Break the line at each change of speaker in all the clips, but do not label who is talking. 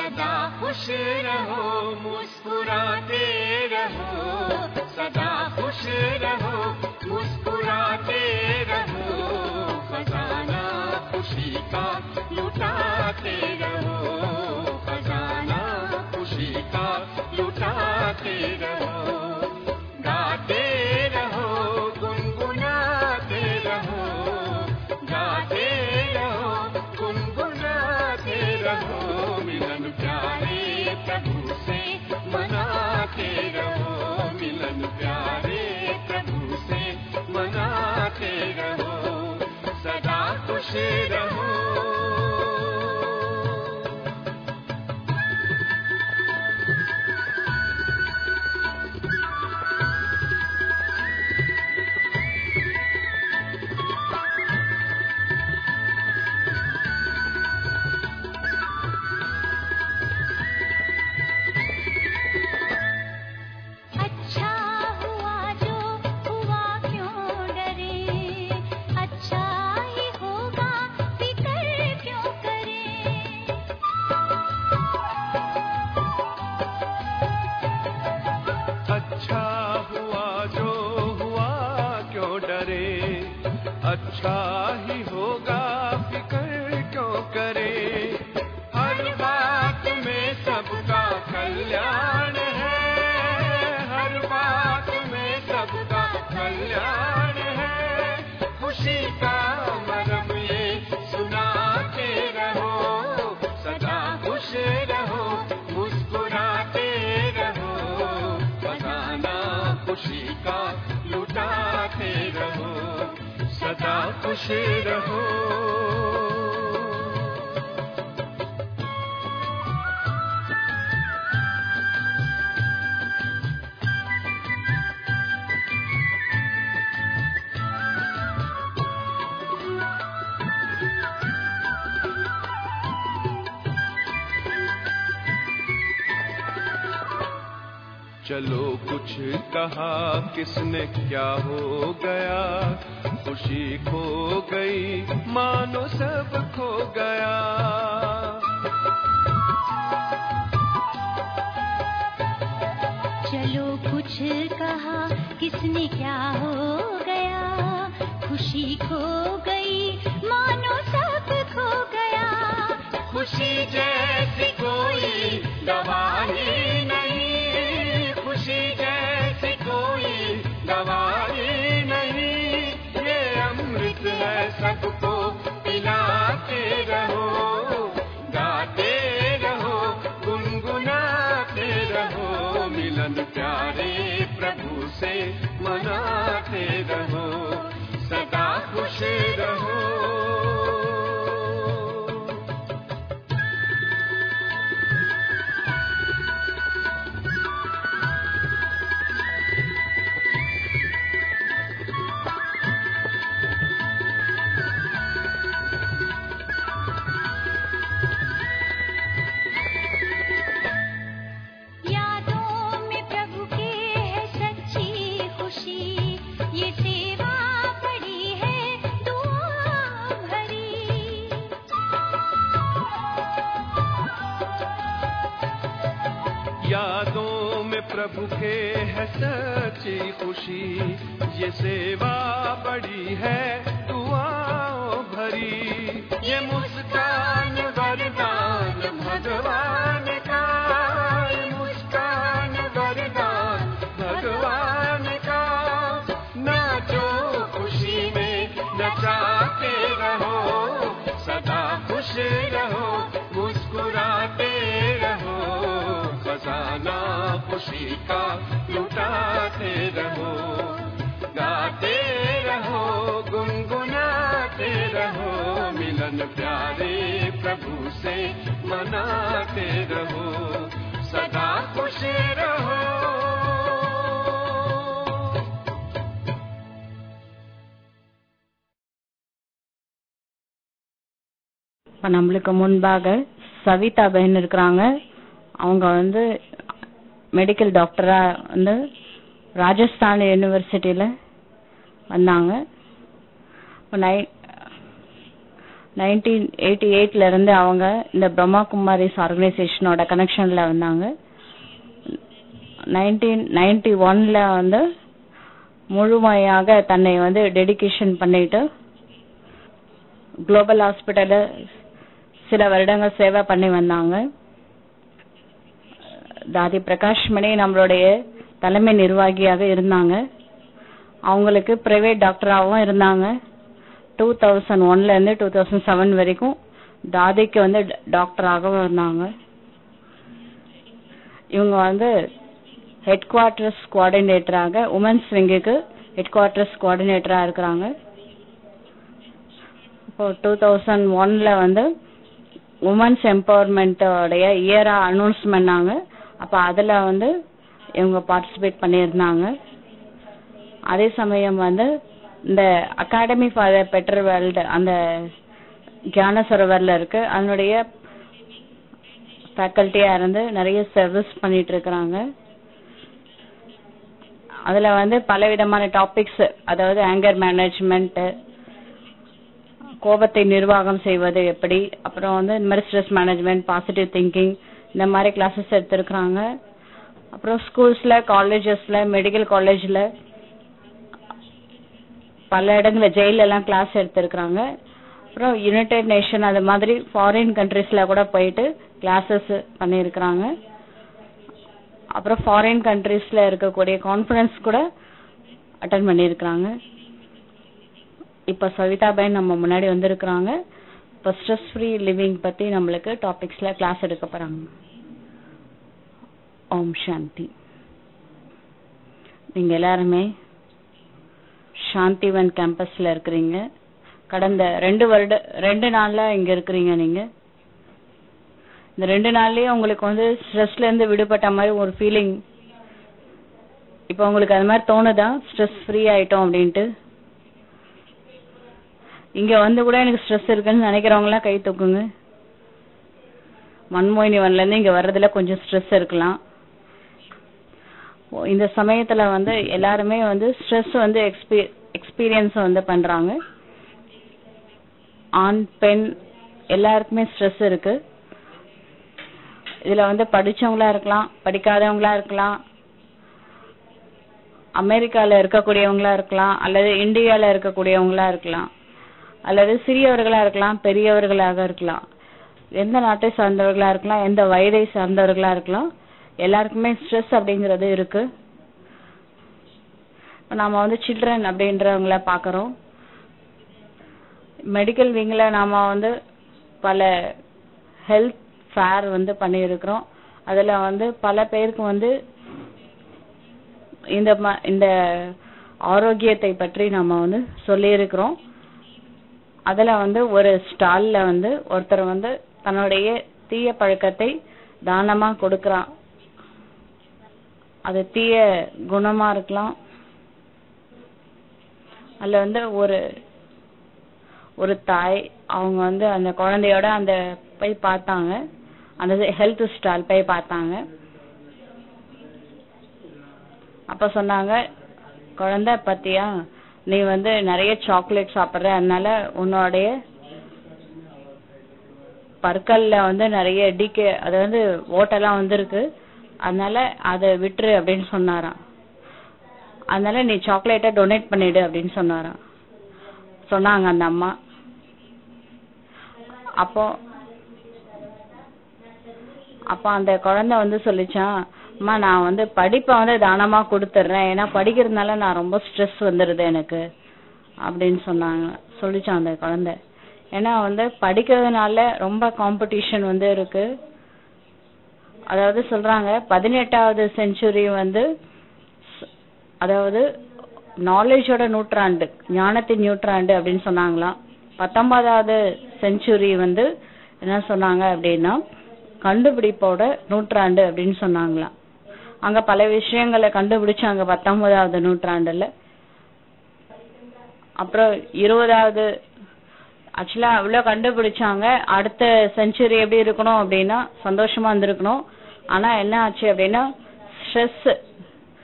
सदा खुश रहो मुस्कुराते रहो सदा खुश रहो मुस्कुराते रहो खजाना खुशी का लुटाते रहो खजाना खुशी का लुटाते रहो गाते रहो गुनगुनाते रहो गाते रहो गुनगुनाते रहो मिलन प्यारे प्रभु से मनाते रहो मिलन प्यारे प्रभु से मनाते रहो सदा खुश रहो
अच्छा हुआ जो हुआ क्यों डरे अच्छा ही होगा फिक्र क्यों करें
अच्छा हुआ जो हुआ क्यों डरे अच्छा ही होगा फिक्र क्यों करे हर बात में सबका कल्याण है हर बात में सबका कल्याण है खुशी का मरम ये सुनाते रहो सदा खुश रहो मुस्कुराते रहो खजाना खुशी का लुटाते रहो सदा खुश रहो चलो कुछ कहा किसने क्या हो गया खुशी खो गई मानो सब खो गया
चलो कुछ कहा किसने क्या हो गया खुशी खो गई मानो सब खो गया
खुशी जैसी कोई दवा ही नहीं खुशी जैसी कोई दवा ही नहीं ये अमृत है सबको पिलाते रहो गाते रहो गुनगुनाते रहो मिलन प्यारे प्रभु से मनाते रहो सदा खुश रहो
यादों में प्रभु के है सच्ची खुशी ये सेवा बड़ी है दुआ भरी
यादों में प्रभु के है सच्ची खुशी ये सेवा बड़ी है दुआओं भरी ये मुस्कान वरदान भगवान का ये मुस्कान वरदान भगवान का नाचो खुशी में नचाते रहो सदा खुश रहो मुस्कुराते रहो खजाना खुशी का लुटाते रहो गाते रहो गुनगुनाते रहो मिलन प्यारे प्रभु से मनाते रहो सदा खुश रहो
இப்போ நம்மளுக்கு முன்பாக சவிதா பஹன் இருக்கிறாங்க அவங்க வந்து மெடிக்கல் டாக்டரா வந்து ராஜஸ்தான் யூனிவர்சிட்டியில வந்தாங்க இப்போ நை நைன்டீன் எயிட்டி எயிட்ல இருந்து அவங்க இந்த பிரம்மா குமாரிஸ் ஆர்கனைசேஷனோட கனெக்ஷன்ல வந்தாங்க நைன்டீன் நைன்டி ஒன்ல வந்து முழுமையாக தன்னை வந்து டெடிகேஷன் பண்ணிட்டு குளோபல் ஹாஸ்பிட்டல்ல சில வருடங்கள் சேவை பண்ணி வந்தாங்க தாதி பிரகாஷ் மணி நம்மளுடைய தலைமை நிர்வாகியாக இருந்தாங்க அவங்களுக்கு பிரைவேட் டாக்டராகவும் இருந்தாங்க டூ தௌசண்ட் ஒன்ல இருந்து டூ தௌசண்ட் செவன் வரைக்கும் தாதிக்கு வந்து டாக்டராகவும் இருந்தாங்க இவங்க வந்து ஹெட் குவார்டர்ஸ் கோஆர்டினேட்டராக உமன்ஸ் விங்குக்கு ஹெட் குவார்டர்ஸ் கோஆர்டினேட்டரா இருக்கிறாங்க இப்போ டூ தௌசண்ட் ஒன்ல வந்து உமன்ஸ் எம்பவர்மெண்ட்டோடைய இயரா அனௌன்ஸ் பண்ணாங்க அப்ப அதுல வந்து இவங்க பார்ட்டிசிபேட் பண்ணியிருந்தாங்க அதே சமயம் வந்து இந்த அகாடமி ஃபார் பெட்டர் வேர்ல்டு அந்த கியான சரோவர்ல இருக்கு அதனுடைய ஃபேக்கல்ட்டியா இருந்து நிறைய சர்வீஸ் பண்ணிட்டு இருக்கிறாங்க அதுல வந்து பல விதமான டாபிக்ஸ் அதாவது ஆங்கர் மேனேஜ்மெண்ட் கோபத்தை நிர்வாகம் செய்வது எப்படி அப்புறம் வந்து இந்த மாதிரி ஸ்ட்ரெஸ் மேனேஜ்மெண்ட் பாசிட்டிவ் திங்கிங் இந்த மாதிரி கிளாஸஸ் எடுத்திருக்கிறாங்க அப்புறம் ஸ்கூல்ஸ்ல காலேஜஸ்ல மெடிக்கல் காலேஜ்ல பல இடங்கள்ல ஜெயில எல்லாம் கிளாஸ் எடுத்திருக்கிறாங்க அப்புறம் யுனைடெட் நேஷன் அது மாதிரி ஃபாரின் கண்ட்ரீஸ்ல கூட போயிட்டு கிளாஸஸ் பண்ணியிருக்கிறாங்க அப்புறம் ஃபாரின் கண்ட்ரீஸ்ல இருக்கக்கூடிய கான்ஃபரன்ஸ் கூட அட்டன் பண்ணியிருக்கிறாங்க இப்ப சவிதாபாய் நம்ம முன்னாடி வந்திருக்கிறாங்க இப்ப ஸ்ட்ரெஸ் ஃப்ரீ லிவிங் பத்தி நம்மளுக்கு டாபிக்ஸ்ல கிளாஸ் எடுக்க போறாங்க ஓம் சாந்தி நீங்க எல்லாருமே சாந்திவன் கேம்பஸ்ல இருக்கிறீங்க கடந்த ரெண்டு வருட ரெண்டு நாள்ல இங்க இருக்கிறீங்க நீங்க இந்த ரெண்டு நாள்லயே உங்களுக்கு வந்து ஸ்ட்ரெஸ்ல இருந்து விடுபட்ட மாதிரி ஒரு ஃபீலிங் இப்ப உங்களுக்கு அது மாதிரி தோணுதா ஸ்ட்ரெஸ் ஃப்ரீ ஆயிட்டோம் அப்படின்ட்டு இங்க வந்து கூட எனக்கு ஸ்ட்ரெஸ் இருக்குன்னு நினைக்கிறவங்க எல்லாம் கை தூக்குங்க மன்மோயினிவன்ல இருந்து இங்க வர்றதுல கொஞ்சம் ஸ்ட்ரெஸ் இருக்கலாம் ஓ, இந்த சமயத்துல வந்து எல்லாருமே வந்து ஸ்ட்ரெஸ் வந்து எக்ஸ்பீரியன்ஸ் வந்து பண்றாங்க ஆண் பெண் எல்லாருக்குமே ஸ்ட்ரெஸ் இருக்கு இதுல வந்து படிச்சவங்களா இருக்கலாம் படிக்காதவங்களா இருக்கலாம் அமெரிக்கால இருக்கக்கூடியவங்களா இருக்கலாம் அல்லது இந்தியால இருக்கக்கூடியவங்களா இருக்கலாம் அல்லது சிறியவர்களா இருக்கலாம் பெரியவர்களாக இருக்கலாம் எந்த நாட்டை சார்ந்தவர்களா இருக்கலாம் எந்த வயதை சார்ந்தவர்களா இருக்கலாம் எல்லாருக்குமே ஸ்ட்ரெஸ் அப்படிங்கிறது இருக்கு இப்ப நாம வந்து சில்ட்ரன் அப்படின்றவங்கள பாக்குறோம் மெடிக்கல் விங்ல நாம வந்து பல ஹெல்த் ஃபேர் வந்து பண்ணியிருக்கிறோம் அதுல வந்து பல பேருக்கு வந்து இந்த ம- இந்த ஆரோக்கியத்தை பற்றி நம்ம வந்து சொல்லியிருக்கிறோம் அதுல வந்து ஒரு ஸ்டால்ல வந்து ஒருத்தர் வந்து தன்னுடைய தீய பழக்கத்தை தானமா கொடுக்கறான் அது தீய குணமா இருக்கலாம் அதுல வந்து ஒரு ஒரு தாய் அவங்க வந்து அந்த குழந்தையோட அந்த போய் பார்த்தாங்க அந்த ஹெல்த் ஸ்டால் போய் பார்த்தாங்க அப்ப சொன்னாங்க குழந்தை பத்தியா நீ வந்து நிறைய சாக்லேட் சாப்பிடுற அதனால உன்னுடைய பற்கல்ல வந்து நிறைய டிகே அது வந்து ஓட்டெல்லாம் வந்திருக்கு அதனால அதை விட்டுரு அப்படின்னு சொன்னாராம் அதனால நீ சாக்லேட்டை டொனேட் பண்ணிடு அப்படின்னு சொன்னாராம் சொன்னாங்க அந்த அம்மா அப்போ அப்ப அந்த குழந்தை வந்து சொல்லிச்சான் அம்மா நான் வந்து படிப்பை வந்து தானமா கொடுத்துட்றேன் ஏன்னா படிக்கிறதுனால நான் ரொம்ப ஸ்ட்ரெஸ் வந்துடுது எனக்கு அப்படின்னு சொன்னாங்க சொல்லிச்சான் அந்த குழந்தை ஏன்னா வந்து படிக்கிறதுனால ரொம்ப காம்படிஷன் வந்து இருக்கு அதாவது சொல்றாங்க பதினெட்டாவது செஞ்சுரி வந்து ஸ்- அதாவது நாலேஜோட நூற்றாண்டு ஞானத்தின் நூற்றாண்டு அப்படின்னு சொன்னாங்களாம் பத்தொன்பதாவது செஞ்சுரி வந்து என்ன சொன்னாங்க அப்படின்னா கண்டுபிடிப்போட நூற்றாண்டு அப்படின்னு சொன்னாங்களாம் அங்க பல விஷயங்களை கண்டுபிடிச்சாங்க பத்தொன்பதாவது நூற்றாண்டுல அப்புறம் இருபதாவது ஆக்சுவலா அவ்வளவு கண்டுபிடிச்சாங்க அடுத்த செஞ்சுரி எப்படி இருக்கணும் அப்படின்னா சந்தோஷமா இருந்திருக்கணும் ஆனா என்ன ஆச்சு அப்படின்னா ஸ்ட்ரெஸ்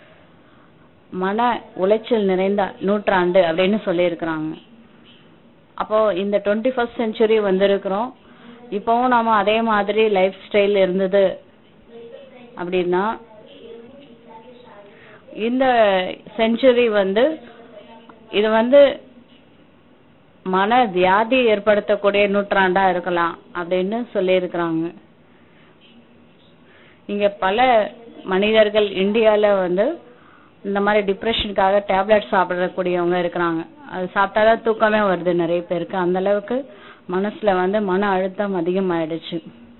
மன உளைச்சல் நிறைந்த நூற்றாண்டு அப்படின்னு சொல்லியிருக்கிறாங்க அப்போ இந்த டுவெண்ட்டி ஃபர்ஸ்ட் செஞ்சுரி வந்திருக்கிறோம் இப்பவும் நாம அதே மாதிரி லைஃப் ஸ்டைல் இருந்தது அப்படின்னா இந்த செஞ்சுரி வந்து இது வந்து மன வியாதி ஏற்படுத்தக்கூடிய நூற்றாண்டா இருக்கலாம் அப்படின்னு சொல்லியிருக்கிறாங்க இங்க பல மனிதர்கள் இந்தியால வந்து இந்த மாதிரி டிப்ரெஷனுக்காக டேப்லெட் சாப்பிடக்கூடியவங்க இருக்கிறாங்க அது சாப்பிட்டாதான் தூக்கமே வருது நிறைய பேருக்கு அந்த அளவுக்கு மனசுல வந்து மன அழுத்தம் அதிகமாயிடுச்சு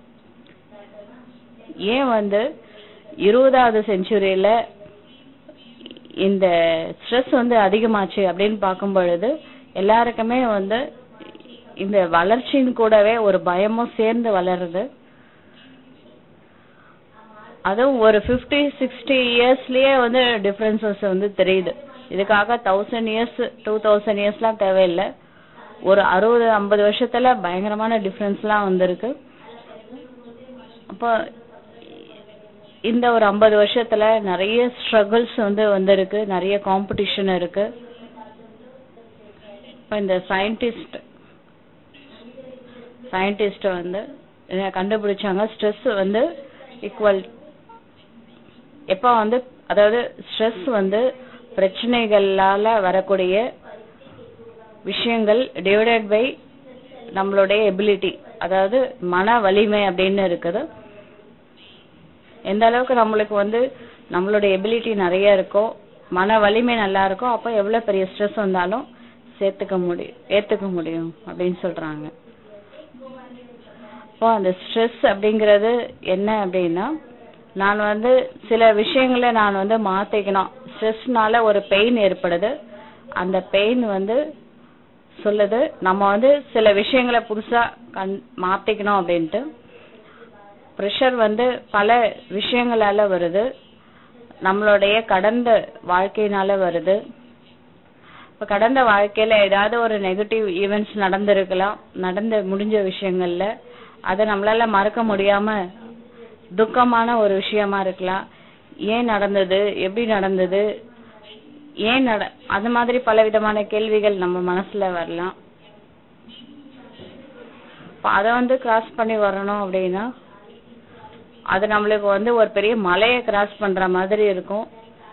ஏன் வந்து இருபதாவது செஞ்சுரியில இந்த ஸ்ட்ரெஸ் வந்து அதிகமாச்சு அப்படின்னு பார்க்கும் பொழுது எல்லாருக்குமே வந்து இந்த வளர்ச்சியின் கூடவே ஒரு பயமும் சேர்ந்து வளருது அதுவும் ஒரு பிப்டி சிக்ஸ்டி இயர்ஸ்லயே வந்து டிஃபரன்சஸ் வந்து தெரியுது இதுக்காக தௌசண்ட் இயர்ஸ் டூ தௌசண்ட் இயர்ஸ்லாம் தேவையில்லை ஒரு அறுபது ஐம்பது வருஷத்துல பயங்கரமான டிஃபரன்ஸ்லாம் வந்திருக்கு அப்போ இந்த ஒரு ஐம்பது வருஷத்துல நிறைய ஸ்ட்ரகிள்ஸ் வந்து வந்திருக்கு நிறைய காம்படிஷன் இருக்கு இப்போ இந்த சயின்டிஸ்ட் சயின்டிஸ்ட் வந்து என்ன கண்டுபிடிச்சாங்க ஸ்ட்ரெஸ் வந்து ஈக்குவல் எப்ப வந்து அதாவது ஸ்ட்ரெஸ் வந்து பிரச்சனைகளால வரக்கூடிய விஷயங்கள் டிவைடட் பை நம்மளுடைய எபிலிட்டி அதாவது மன வலிமை அப்படின்னு இருக்குது எந்த அளவுக்கு நம்மளுக்கு வந்து நம்மளுடைய எபிலிட்டி நிறைய இருக்கோ மன வலிமை நல்லா இருக்கோ அப்போ எவ்வளவு பெரிய ஸ்ட்ரெஸ் வந்தாலும் சேர்த்துக்க முடியும் ஏத்துக்க முடியும் அப்படின்னு சொல்றாங்க இப்போ அந்த ஸ்ட்ரெஸ் அப்படிங்கிறது என்ன அப்படின்னா நான் வந்து சில விஷயங்களை நான் வந்து மாத்திக்கணும் ஸ்ட்ரெஸ்னால ஒரு பெயின் ஏற்படுது அந்த பெயின் வந்து சொல்லுது நம்ம வந்து சில விஷயங்களை புதுசா கண் மாத்திக்கணும் அப்படின்ட்டு ப்ரெஷர் வந்து பல விஷயங்களால வருது நம்மளுடைய கடந்த வாழ்க்கையினால வருது இப்ப கடந்த வாழ்க்கையில ஏதாவது ஒரு நெகட்டிவ் ஈவெண்ட்ஸ் நடந்திருக்கலாம் நடந்து முடிஞ்ச விஷயங்கள்ல அதை நம்மளால மறக்க முடியாம துக்கமான ஒரு விஷயமா இருக்கலாம் ஏன் நடந்தது எப்படி நடந்தது ஏன் நட அது மாதிரி பல விதமான கேள்விகள் நம்ம மனசுல வரலாம் அத வந்து கிராஸ் பண்ணி வரணும் அப்படின்னா அது நம்மளுக்கு வந்து ஒரு பெரிய மலையை கிராஸ் பண்ற மாதிரி இருக்கும்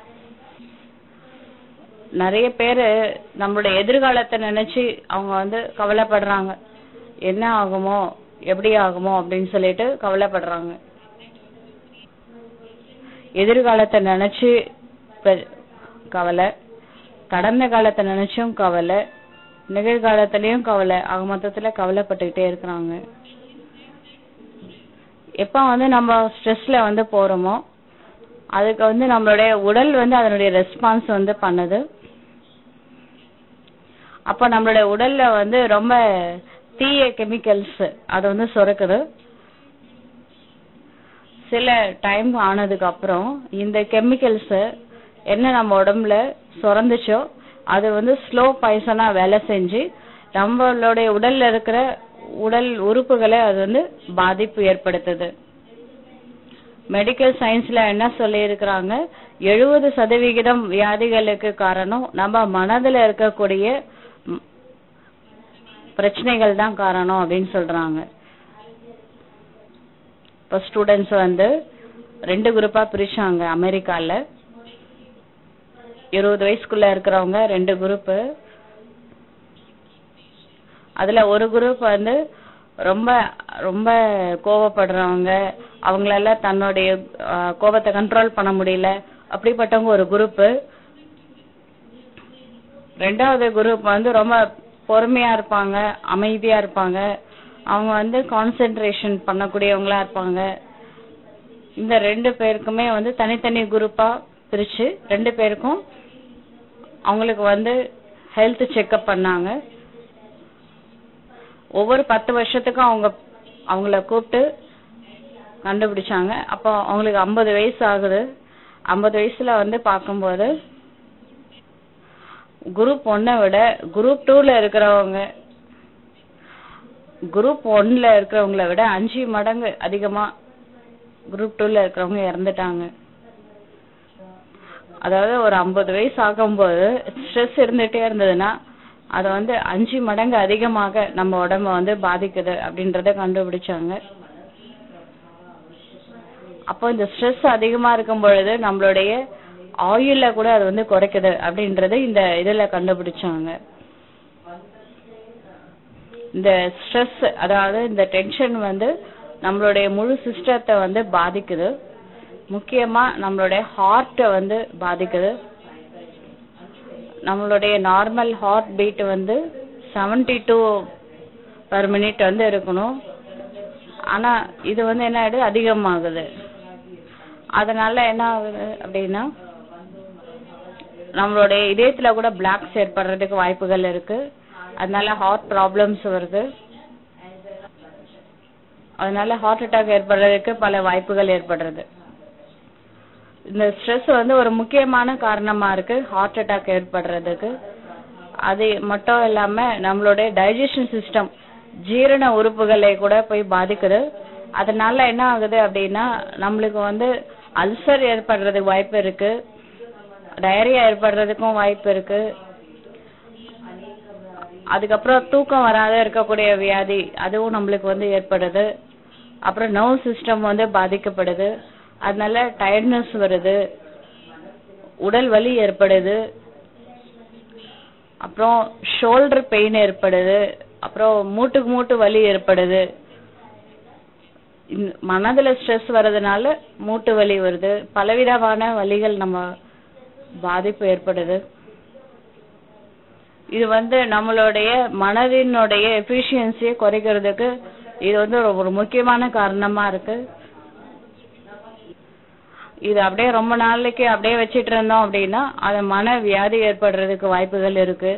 நிறைய பேரு நம்மளுடைய எதிர்காலத்தை நினைச்சு அவங்க வந்து கவலைப்படுறாங்க என்ன ஆகுமோ எப்படி ஆகுமோ அப்படின்னு சொல்லிட்டு கவலைப்படுறாங்க எதிர்காலத்தை நினைச்சு கவலை கடந்த காலத்தை நினைச்சும் கவலை நிகழ்காலத்திலயும் கவலை ஆக மொத்தத்துல கவலைப்பட்டுக்கிட்டே இருக்கிறாங்க எப்ப வந்து நம்ம ஸ்ட்ரெஸ்ல வந்து போறோமோ அதுக்கு வந்து நம்மளுடைய உடல் வந்து அதனுடைய ரெஸ்பான்ஸ் வந்து பண்ணுது அப்ப நம்மளுடைய உடல்ல வந்து ரொம்ப தீய கெமிக்கல்ஸ் அது வந்து சுரக்குது சில டைம் ஆனதுக்கு அப்புறம் இந்த கெமிக்கல்ஸ் என்ன நம்ம உடம்புல சுரந்துச்சோ அது வந்து ஸ்லோ பாய்சனா வேலை செஞ்சு நம்மளுடைய உடல்ல இருக்கிற உடல் உறுப்புகளை அது வந்து பாதிப்பு ஏற்படுத்துது மெடிக்கல் சயின்ஸ்ல என்ன சொல்லி இருக்கிறாங்க எழுபது சதவிகிதம் வியாதிகளுக்கு காரணம் நம்ம மனதுல இருக்கக்கூடிய பிரச்சனைகள் தான் காரணம் அப்படின்னு சொல்றாங்க இப்ப ஸ்டூடெண்ட்ஸ் வந்து ரெண்டு குரூப்பா பிரிச்சாங்க அமெரிக்கால இருபது வயசுக்குள்ள இருக்கிறவங்க ரெண்டு குரூப் அதுல ஒரு குரூப் வந்து ரொம்ப ரொம்ப கோவப்படுறவங்க அவங்களால தன்னுடைய கோபத்தை கண்ட்ரோல் பண்ண முடியல அப்படிப்பட்டவங்க ஒரு குரூப் ரெண்டாவது குரூப் வந்து ரொம்ப பொறுமையா இருப்பாங்க அமைதியா இருப்பாங்க அவங்க வந்து கான்சென்ட்ரேஷன் பண்ணக்கூடியவங்களா இருப்பாங்க இந்த ரெண்டு பேருக்குமே வந்து தனித்தனி குரூப்பா பிரிச்சு ரெண்டு பேருக்கும் அவங்களுக்கு வந்து ஹெல்த் செக்அப் பண்ணாங்க ஒவ்வொரு பத்து வருஷத்துக்கும் அவங்க அவங்கள கூப்பிட்டு கண்டுபிடிச்சாங்க அப்போ அவங்களுக்கு ஐம்பது வயசு ஆகுது ஐம்பது வயசுல வந்து பார்க்கும்போது குரூப் ஒன்னை விட குரூப் டூல இருக்கிறவங்க குரூப் ஒன்ல இருக்கிறவங்கள விட அஞ்சு மடங்கு அதிகமா குரூப் டூல இருக்கிறவங்க இறந்துட்டாங்க அதாவது ஒரு ஐம்பது வயசு ஆகும்போது ஸ்ட்ரெஸ் இருந்துட்டே இருந்ததுன்னா அது வந்து அஞ்சு மடங்கு அதிகமாக நம்ம உடம்ப வந்து பாதிக்குது அப்படின்றத கண்டுபிடிச்சாங்க அப்போ இந்த ஸ்ட்ரெஸ் அதிகமா இருக்கும் பொழுது நம்மளுடைய ஆயுள்ல கூட அது வந்து குறைக்குது அப்படின்றத இந்த இதுல கண்டுபிடிச்சாங்க இந்த ஸ்ட்ரெஸ் அதாவது இந்த டென்ஷன் வந்து நம்மளுடைய முழு சிஸ்டத்தை வந்து பாதிக்குது முக்கியமா நம்மளுடைய ஹார்ட்டை வந்து பாதிக்குது நம்மளுடைய நார்மல் ஹார்ட் பீட் வந்து செவன்டி டூ பர் மினிட் வந்து இருக்கணும் ஆனா இது வந்து என்ன ஆயிடுது அதிகமாகுது அதனால என்ன ஆகுது அப்படின்னா நம்மளுடைய இதயத்துல கூட பிளாக்ஸ் ஏற்படுறதுக்கு வாய்ப்புகள் இருக்கு அதனால ஹார்ட் ப்ராப்ளம்ஸ் வருது அதனால ஹார்ட் அட்டாக் ஏற்படுறதுக்கு பல வாய்ப்புகள் ஏற்படுறது இந்த ஸ்ட்ரெஸ் வந்து ஒரு முக்கியமான காரணமா இருக்கு ஹார்ட் அட்டாக் ஏற்படுறதுக்கு அது மட்டும் இல்லாம நம்மளுடைய டைஜஷன் சிஸ்டம் ஜீரண உறுப்புகளை கூட போய் பாதிக்குது அதனால என்ன ஆகுது அப்படின்னா நம்மளுக்கு வந்து அல்சர் ஏற்படுறதுக்கு வாய்ப்பு இருக்கு டயரியா ஏற்படுறதுக்கும் வாய்ப்பு இருக்கு அதுக்கப்புறம் தூக்கம் வராத இருக்கக்கூடிய வியாதி அதுவும் நம்மளுக்கு வந்து ஏற்படுது அப்புறம் நர்வ் சிஸ்டம் வந்து பாதிக்கப்படுது அதனால டயர்ட்னஸ் வருது உடல் வலி ஏற்படுது அப்புறம் ஷோல்டர் பெயின் ஏற்படுது அப்புறம் மூட்டுக்கு மூட்டு வலி ஏற்படுது இந்த மனதுல ஸ்ட்ரெஸ் வர்றதுனால மூட்டு வலி வருது பலவிதமான வலிகள் நம்ம பாதிப்பு ஏற்படுது இது வந்து நம்மளுடைய மனதினுடைய எஃபிஷியன்சியை குறைக்கிறதுக்கு இது வந்து ஒரு- ஒரு முக்கியமான காரணமா இருக்கு இது அப்படியே ரொம்ப நாளைக்கு அப்படியே வச்சிட்டு இருந்தோம் அப்படின்னா அது மன வியாதி ஏற்படுறதுக்கு வாய்ப்புகள் இருக்கு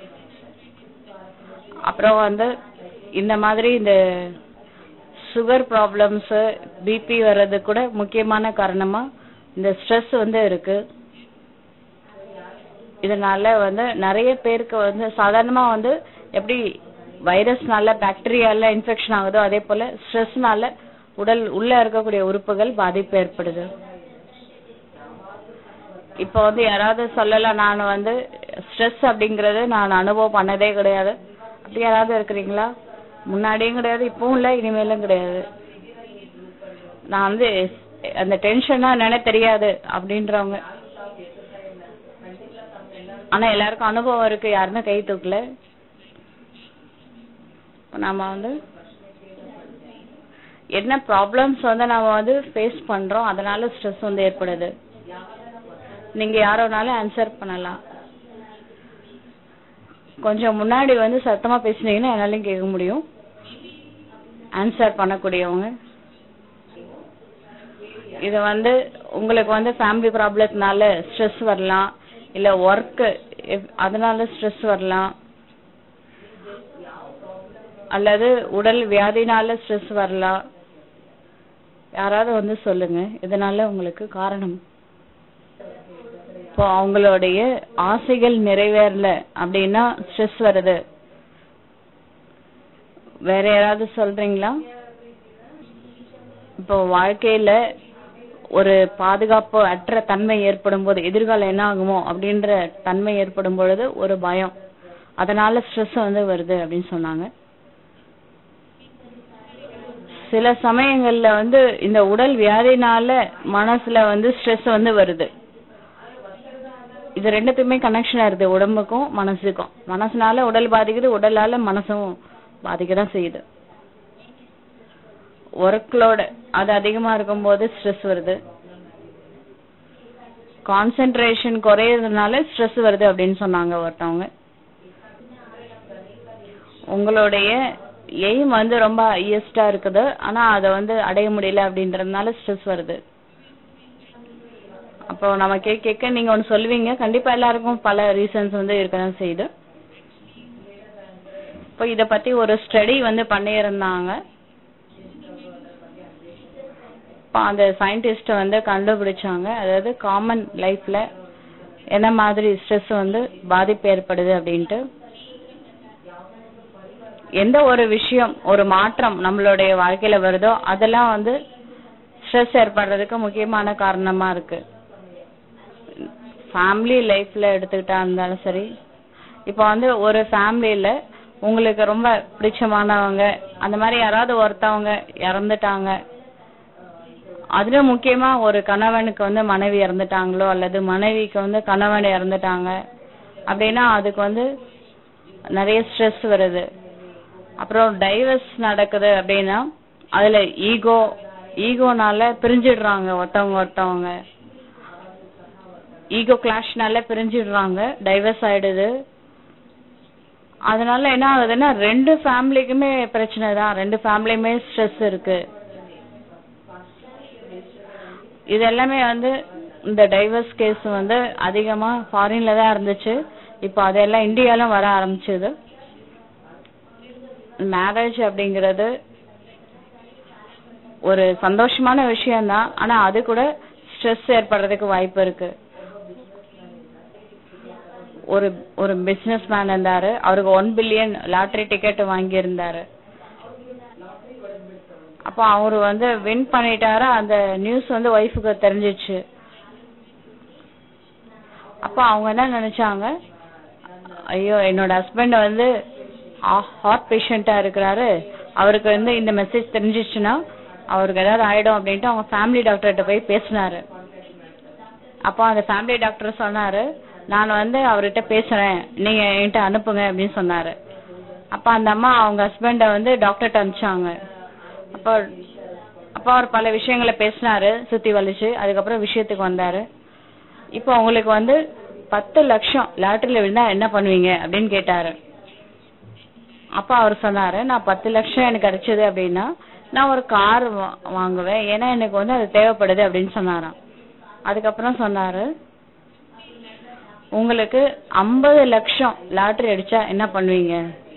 அப்புறம் வந்து இந்த மாதிரி இந்த சுகர் ப்ராப்ளம்ஸ் பிபி வர்றது கூட முக்கியமான காரணமா இந்த ஸ்ட்ரெஸ் வந்து இருக்கு இதனால வந்து நிறைய பேருக்கு வந்து சாதாரணமா வந்து எப்படி வைரஸ்னால பாக்டீரியால இன்ஃபெக்ஷன் ஆகுதோ அதே போல ஸ்ட்ரெஸ்னால உடல் உள்ள இருக்கக்கூடிய உறுப்புகள் பாதிப்பு ஏற்படுது இப்போ வந்து யாராவது சொல்லலாம் நான் வந்து ஸ்ட்ரெஸ் அப்படிங்கறது நான் அனுபவம் பண்ணதே கிடையாது அப்படி யாராவது இருக்கிறீங்களா முன்னாடியும் கிடையாது இப்பவும் இல்ல இனிமேலும் கிடையாது நான் வந்து அந்த டென்ஷனா என்னன்னு தெரியாது அப்படின்றவங்க ஆனா எல்லாருக்கும் அனுபவம் இருக்கு யாருமே கை தூக்கல இப்ப நாம வந்து என்ன ப்ராப்ளம்ஸ் வந்து நாம வந்து ஃபேஸ் பண்றோம் அதனால ஸ்ட்ரெஸ் வந்து ஏற்படுது நீங்க யாரோனாலும் ஆன்சர் பண்ணலாம் கொஞ்சம் முன்னாடி வந்து சத்தமா பேசுனீங்கன்னா என்னாலையும் கேட்க முடியும் ஆன்சர் பண்ணக்கூடியவங்க இது வந்து உங்களுக்கு வந்து ஃபேமிலி ப்ராப்ளத்தினால ஸ்ட்ரெஸ் வரலாம் இல்ல ஒர்க் அதனால ஸ்ட்ரெஸ் வரலாம் அல்லது உடல் வியாதினால ஸ்ட்ரெஸ் வரலாம் யாராவது வந்து சொல்லுங்க இதனால உங்களுக்கு காரணம் இப்போ அவங்களுடைய ஆசைகள் நிறைவேறல அப்படின்னா ஸ்ட்ரெஸ் வருது வேற யாராவது சொல்றீங்களா இப்போ வாழ்க்கையில ஒரு பாதுகாப்பு அற்ற தன்மை ஏற்படும் போது எதிர்காலம் என்ன ஆகுமோ அப்படின்ற தன்மை ஏற்படும் பொழுது ஒரு பயம் அதனால ஸ்ட்ரெஸ் வந்து வருது அப்படின்னு சொன்னாங்க சில சமயங்கள்ல வந்து இந்த உடல் வியாதினால மனசுல வந்து ஸ்ட்ரெஸ் வந்து வருது இது ரெண்டுத்துக்குமே கனெக்ஷனா இருக்கு உடம்புக்கும் மனசுக்கும் மனசுனால உடல் பாதிக்குது உடலால மனசும் பாதிக்க தான் செய்யுது ஒர்க்லோட அது அதிகமா இருக்கும்போது ஸ்ட்ரெஸ் வருது கான்சென்ட்ரேஷன் குறையறதுனால ஸ்ட்ரெஸ் வருது அப்படின்னு சொன்னாங்க ஒருத்தவங்க உங்களுடைய எய்ம் வந்து ரொம்ப ஹையஸ்டா இருக்குது ஆனா அத வந்து அடைய முடியல அப்படின்றதுனால ஸ்ட்ரெஸ் வருது அப்போ நம்ம கேட்க கேட்க நீங்க ஒன்னு சொல்லுவீங்க கண்டிப்பா எல்லாருக்கும் பல ரீசன்ஸ் வந்து இருக்கதான் செய்யுது இப்போ இத பத்தி ஒரு ஸ்டடி வந்து பண்ணியிருந்தாங்க இப்போ அந்த சயின்டிஸ்ட் வந்து கண்டுபிடிச்சாங்க அதாவது காமன் லைஃப்ல என்ன மாதிரி ஸ்ட்ரெஸ் வந்து பாதிப்பு ஏற்படுது அப்படின்ட்டு எந்த ஒரு விஷயம் ஒரு மாற்றம் நம்மளுடைய வாழ்க்கையில வருதோ அதெல்லாம் வந்து ஸ்ட்ரெஸ் ஏற்படுறதுக்கு முக்கியமான காரணமா இருக்கு ஃபேமிலி லைஃப்ல எடுத்துக்கிட்டா இருந்தாலும் சரி இப்போ வந்து ஒரு ஃபேமிலியில உங்களுக்கு ரொம்ப பிடிச்சமானவங்க அந்த மாதிரி யாராவது ஒருத்தவங்க இறந்துட்டாங்க அதுல முக்கியமா ஒரு கணவனுக்கு வந்து மனைவி இறந்துட்டாங்களோ அல்லது மனைவிக்கு வந்து கணவன் இறந்துட்டாங்க அப்படின்னா அதுக்கு வந்து நிறைய ஸ்ட்ரெஸ் வருது அப்புறம் டைவர்ஸ் நடக்குது அப்படின்னா அதுல ஈகோ ஈகோனால பிரிஞ்சிடுறாங்க ஒருத்தவங்க ஒருத்தவங்க ஈகோ கிளாஷ்னால பிரிஞ்சிடுறாங்க டைவர்ஸ் ஆயிடுது அதனால என்ன ஆகுதுன்னா ரெண்டு ஃபேமிலிக்குமே பிரச்சனை தான் ரெண்டு ஃபேமிலியுமே ஸ்ட்ரெஸ் இருக்கு இது எல்லாமே வந்து இந்த டைவர்ஸ் கேஸ் வந்து அதிகமா ஃபாரின்ல தான் இருந்துச்சு இப்போ அதெல்லாம் இந்தியாலும் வர ஆரம்பிச்சது மேரேஜ் அப்படிங்கிறது ஒரு சந்தோஷமான விஷயம்தான் ஆனா அது கூட ஸ்ட்ரெஸ் ஏற்படுறதுக்கு வாய்ப்பு இருக்கு ஒரு ஒரு பிசினஸ் மேன் இருந்தாரு அவருக்கு ஒன் பில்லியன் லாட்டரி டிக்கெட் வாங்கி இருந்தாரு அப்ப அவரு வந்து வின் பண்ணிட்டாரு அந்த நியூஸ் வந்து ஒய்ஃபுக்கு தெரிஞ்சிச்சு அப்ப அவங்க என்ன நினைச்சாங்க ஐயோ என்னோட ஹஸ்பண்ட் வந்து ஹார்ட் பேஷண்டா இருக்கிறாரு அவருக்கு வந்து இந்த மெசேஜ் தெரிஞ்சிச்சுன்னா அவருக்கு ஏதாவது ஆயிடும் அப்படின்ட்டு அவங்க ஃபேமிலி டாக்டர்கிட்ட போய் பேசினாரு அப்போ அந்த ஃபேமிலி டாக்டர் சொன்னாரு நான் வந்து அவர்கிட்ட பேசுறேன் நீங்க என்கிட்ட அனுப்புங்க அப்படின்னு சொன்னாரு அப்ப அந்த அம்மா அவங்க ஹஸ்பண்ட வந்து டாக்டர்கிட்ட அனுப்பிச்சாங்க அப்போ அப்போ அவர் பல விஷயங்களை பேசினாரு சுத்தி வலிச்சு அதுக்கப்புறம் விஷயத்துக்கு வந்தாரு இப்போ உங்களுக்கு வந்து பத்து லட்சம் லாட்டரியில விழுந்தா என்ன பண்ணுவீங்க அப்படின்னு கேட்டாரு அப்ப அவர் சொன்னாரு நான் பத்து லட்சம் எனக்கு கிடைச்சது அப்படின்னா நான் ஒரு கார் வாங்குவேன் ஏன்னா எனக்கு வந்து அது தேவைப்படுது அப்படின்னு சொன்னாராம் அதுக்கப்புறம் சொன்னாரு உங்களுக்கு ஐம்பது லட்சம் லாட்டரி அடிச்சா என்ன பண்ணுவீங்க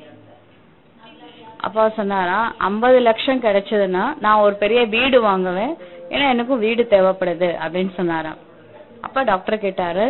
அப்பா சொன்னாரா ஐம்பது லட்சம் கிடைச்சதுன்னா நான் ஒரு பெரிய வீடு வாங்குவேன் ஏன்னா எனக்கும் வீடு தேவைப்படுது அப்படின்னு சொன்னாராம் அப்ப டாக்டர் கேட்டாரு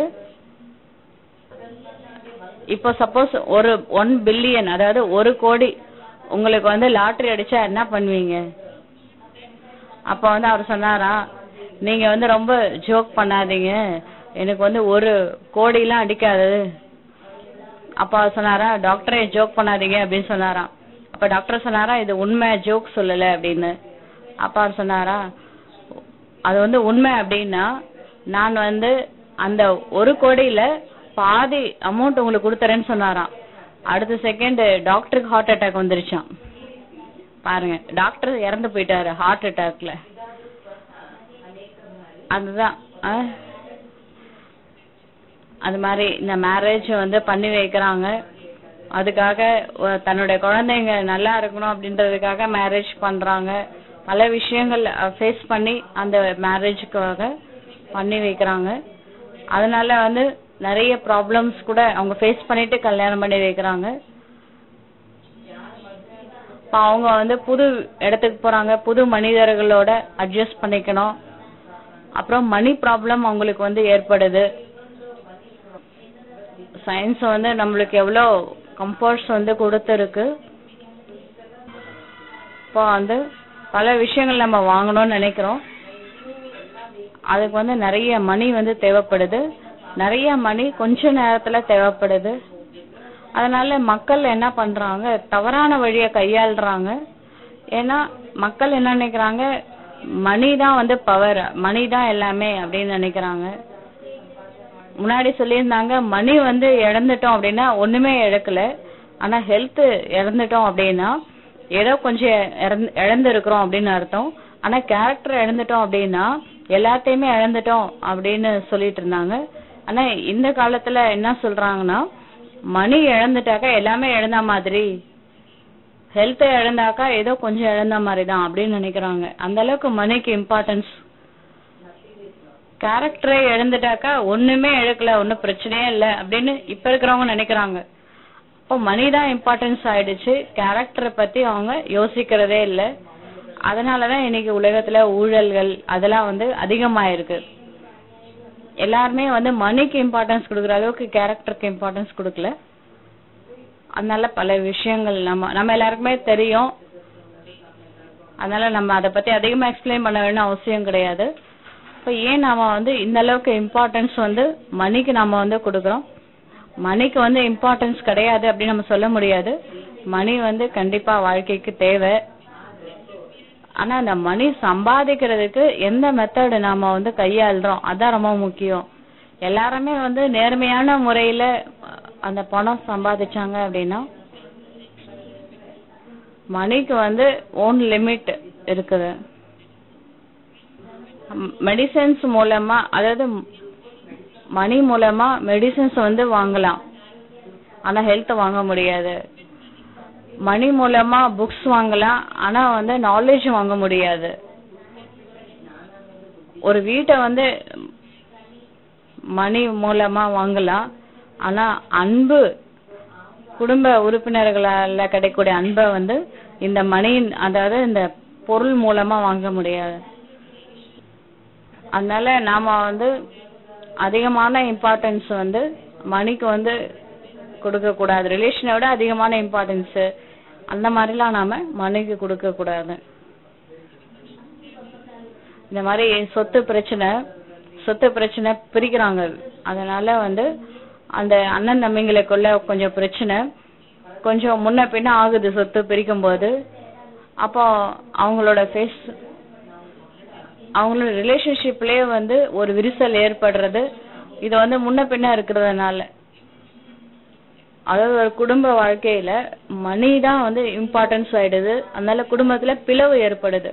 இப்போ சப்போஸ் ஒரு ஒன் பில்லியன் அதாவது ஒரு கோடி உங்களுக்கு வந்து லாட்டரி அடிச்சா என்ன பண்ணுவீங்க அப்ப வந்து அவர் சொன்னாரா நீங்க வந்து ரொம்ப ஜோக் பண்ணாதீங்க எனக்கு வந்து ஒரு கோடி எல்லாம் அடிக்காது அப்ப அவர் சொன்னாரா டாக்டரே ஜோக் பண்ணாதீங்க அப்படின்னு சொன்னாராம் அப்ப டாக்டர் சொன்னாரா இது உண்மை ஜோக் சொல்லல அப்படின்னு அப்ப அவர் சொன்னாரா அது வந்து உண்மை அப்படின்னா நான் வந்து அந்த ஒரு கோடியில பாதி அமௌண்ட் உங்களுக்கு கொடுத்துறேன்னு சொன்னாராம் அடுத்த செகண்ட் டாக்டருக்கு ஹார்ட் அட்டாக் வந்துருச்சான் பாருங்க டாக்டர் இறந்து போயிட்டாரு ஹார்ட் அட்டாக்ல அதுதான் அஹ். அது மாதிரி இந்த மேரேஜ் வந்து பண்ணி வைக்கிறாங்க அதுக்காக ஒ- தன்னுடைய குழந்தைங்க நல்லா இருக்கணும் அப்படின்றதுக்காக மேரேஜ் பண்றாங்க பல விஷயங்கள் ஃபேஸ் பண்ணி அந்த மேரேஜுக்காக பண்ணி வைக்கிறாங்க அதனால வந்து நிறைய ப்ராப்ளம்ஸ் கூட அவங்க ஃபேஸ் பண்ணிட்டு கல்யாணம் பண்ணி வைக்கிறாங்க இப்ப அவங்க வந்து புது இடத்துக்கு போறாங்க புது மனிதர்களோட அட்ஜஸ்ட் பண்ணிக்கணும் அப்புறம் மணி ப்ராப்ளம் அவங்களுக்கு வந்து ஏற்படுது சயின்ஸ் வந்து நம்மளுக்கு எவ்வளோ கம்ஃபர்ட்ஸ் வந்து கொடுத்துருக்கு இப்போ வந்து பல விஷயங்கள் நம்ம வாங்கணும்னு நினைக்கிறோம் அதுக்கு வந்து நிறைய மணி வந்து தேவைப்படுது நிறைய மணி கொஞ்ச நேரத்துல தேவைப்படுது அதனால மக்கள் என்ன பண்றாங்க தவறான வழியை கையாளுறாங்க ஏன்னா மக்கள் என்ன நினைக்கிறாங்க மணி தான் வந்து பவர் மணி தான் எல்லாமே அப்படின்னு நினைக்கிறாங்க முன்னாடி சொல்லியிருந்தாங்க மணி வந்து இழந்துட்டோம் அப்படின்னா ஒண்ணுமே இழக்கல ஆனா ஹெல்த் இழந்துட்டோம் அப்படின்னா ஏதோ கொஞ்சம் இழந்து இழந்திருக்கிறோம் அப்படின்னு அர்த்தம் ஆனா கேரக்டர் இழந்துட்டோம் அப்படின்னா எல்லாத்தையுமே இழந்துட்டோம் அப்படின்னு சொல்லிட்டு இருந்தாங்க ஆனா இந்த காலத்துல என்ன சொல்றாங்கன்னா மணி இழந்துட்டாக்கா எல்லாமே இழந்த மாதிரி ஹெல்த் இழந்தாக்கா ஏதோ கொஞ்சம் இழந்த மாதிரி தான் அப்படின்னு நினைக்கிறாங்க அந்த அளவுக்கு மணிக்கு இம்பார்ட்டன்ஸ் கேரக்டரை இழந்துட்டாக்கா ஒண்ணுமே இழக்கல ஒன்னும் பிரச்சனையே இல்ல அப்படின்னு இப்ப இருக்கிறவங்க நினைக்கிறாங்க அப்போ மணி தான் இம்பார்ட்டன்ஸ் ஆயிடுச்சு கேரக்டரை பத்தி அவங்க யோசிக்கிறதே இல்ல அதனாலதான் இன்னைக்கு உலகத்துல ஊழல்கள் அதெல்லாம் வந்து அதிகமாயிருக்கு எல்லாருமே வந்து மணிக்கு இம்பார்ட்டன்ஸ் கொடுக்குற அளவுக்கு கேரக்டருக்கு இம்பார்ட்டன்ஸ் கொடுக்கல அதனால பல விஷயங்கள் நம்ம நம்ம எல்லாருக்குமே தெரியும் அதனால நம்ம அதை பத்தி அதிகமா எக்ஸ்பிளைன் பண்ண வேண்டிய அவசியம் கிடையாது இப்ப ஏன் நாம வந்து இந்த அளவுக்கு இம்பார்ட்டன்ஸ் வந்து மணிக்கு நாம வந்து கொடுக்கறோம் மணிக்கு வந்து இம்பார்ட்டன்ஸ் கிடையாது அப்படின்னு நம்ம சொல்ல முடியாது மணி வந்து கண்டிப்பா வாழ்க்கைக்கு தேவை ஆனா அந்த மணி சம்பாதிக்கிறதுக்கு எந்த மெத்தடு நாம வந்து கையாளுறோம் அதான் ரொம்ப முக்கியம் எல்லாருமே வந்து நேர்மையான முறையில அந்த பணம் சம்பாதிச்சாங்க அப்படின்னா மணிக்கு வந்து ஓன் லிமிட் இருக்குது மெடிசன்ஸ் மூலமா அதாவது மணி மூலமா மெடிசன்ஸ் வந்து வாங்கலாம் ஆனா ஹெல்த் வாங்க முடியாது மணி மூலமா புக்ஸ் வாங்கலாம் ஆனா வந்து நாலேஜ் வாங்க முடியாது ஒரு வீட்டை வந்து மணி மூலமா வாங்கலாம் ஆனா அன்பு குடும்ப உறுப்பினர்களால கிடைக்கக்கூடிய அன்பை வந்து இந்த மணி அதாவது இந்த பொருள் மூலமா வாங்க முடியாது அதனால நாம வந்து அதிகமான இம்பார்ட்டன்ஸ் வந்து மணிக்கு வந்து கொடுக்க கூடாது ரிலேஷனை விட அதிகமான இம்பார்ட்டன்ஸ் அந்த மாதிரிலாம் நாம மணிக்கு கொடுக்க கூடாது இந்த மாதிரி சொத்து பிரச்சனை சொத்து பிரச்சனை பிரிக்கிறாங்க அதனால வந்து அந்த அண்ணன் தம்பிங்களுக்குள்ள கொஞ்சம் பிரச்சனை கொஞ்சம் முன்ன பின்ன ஆகுது சொத்து பிரிக்கும் போது அப்போ அவங்களோட ஃபேஸ் அவங்களோட ரிலேஷன்ஷிப்லயே வந்து ஒரு விரிசல் ஏற்படுறது இது வந்து முன்ன பின்ன இருக்கிறதுனால அதாவது ஒரு குடும்ப வாழ்க்கையில மணி தான் வந்து இம்பார்ட்டன்ஸ் ஆயிடுது அதனால குடும்பத்துல பிளவு ஏற்படுது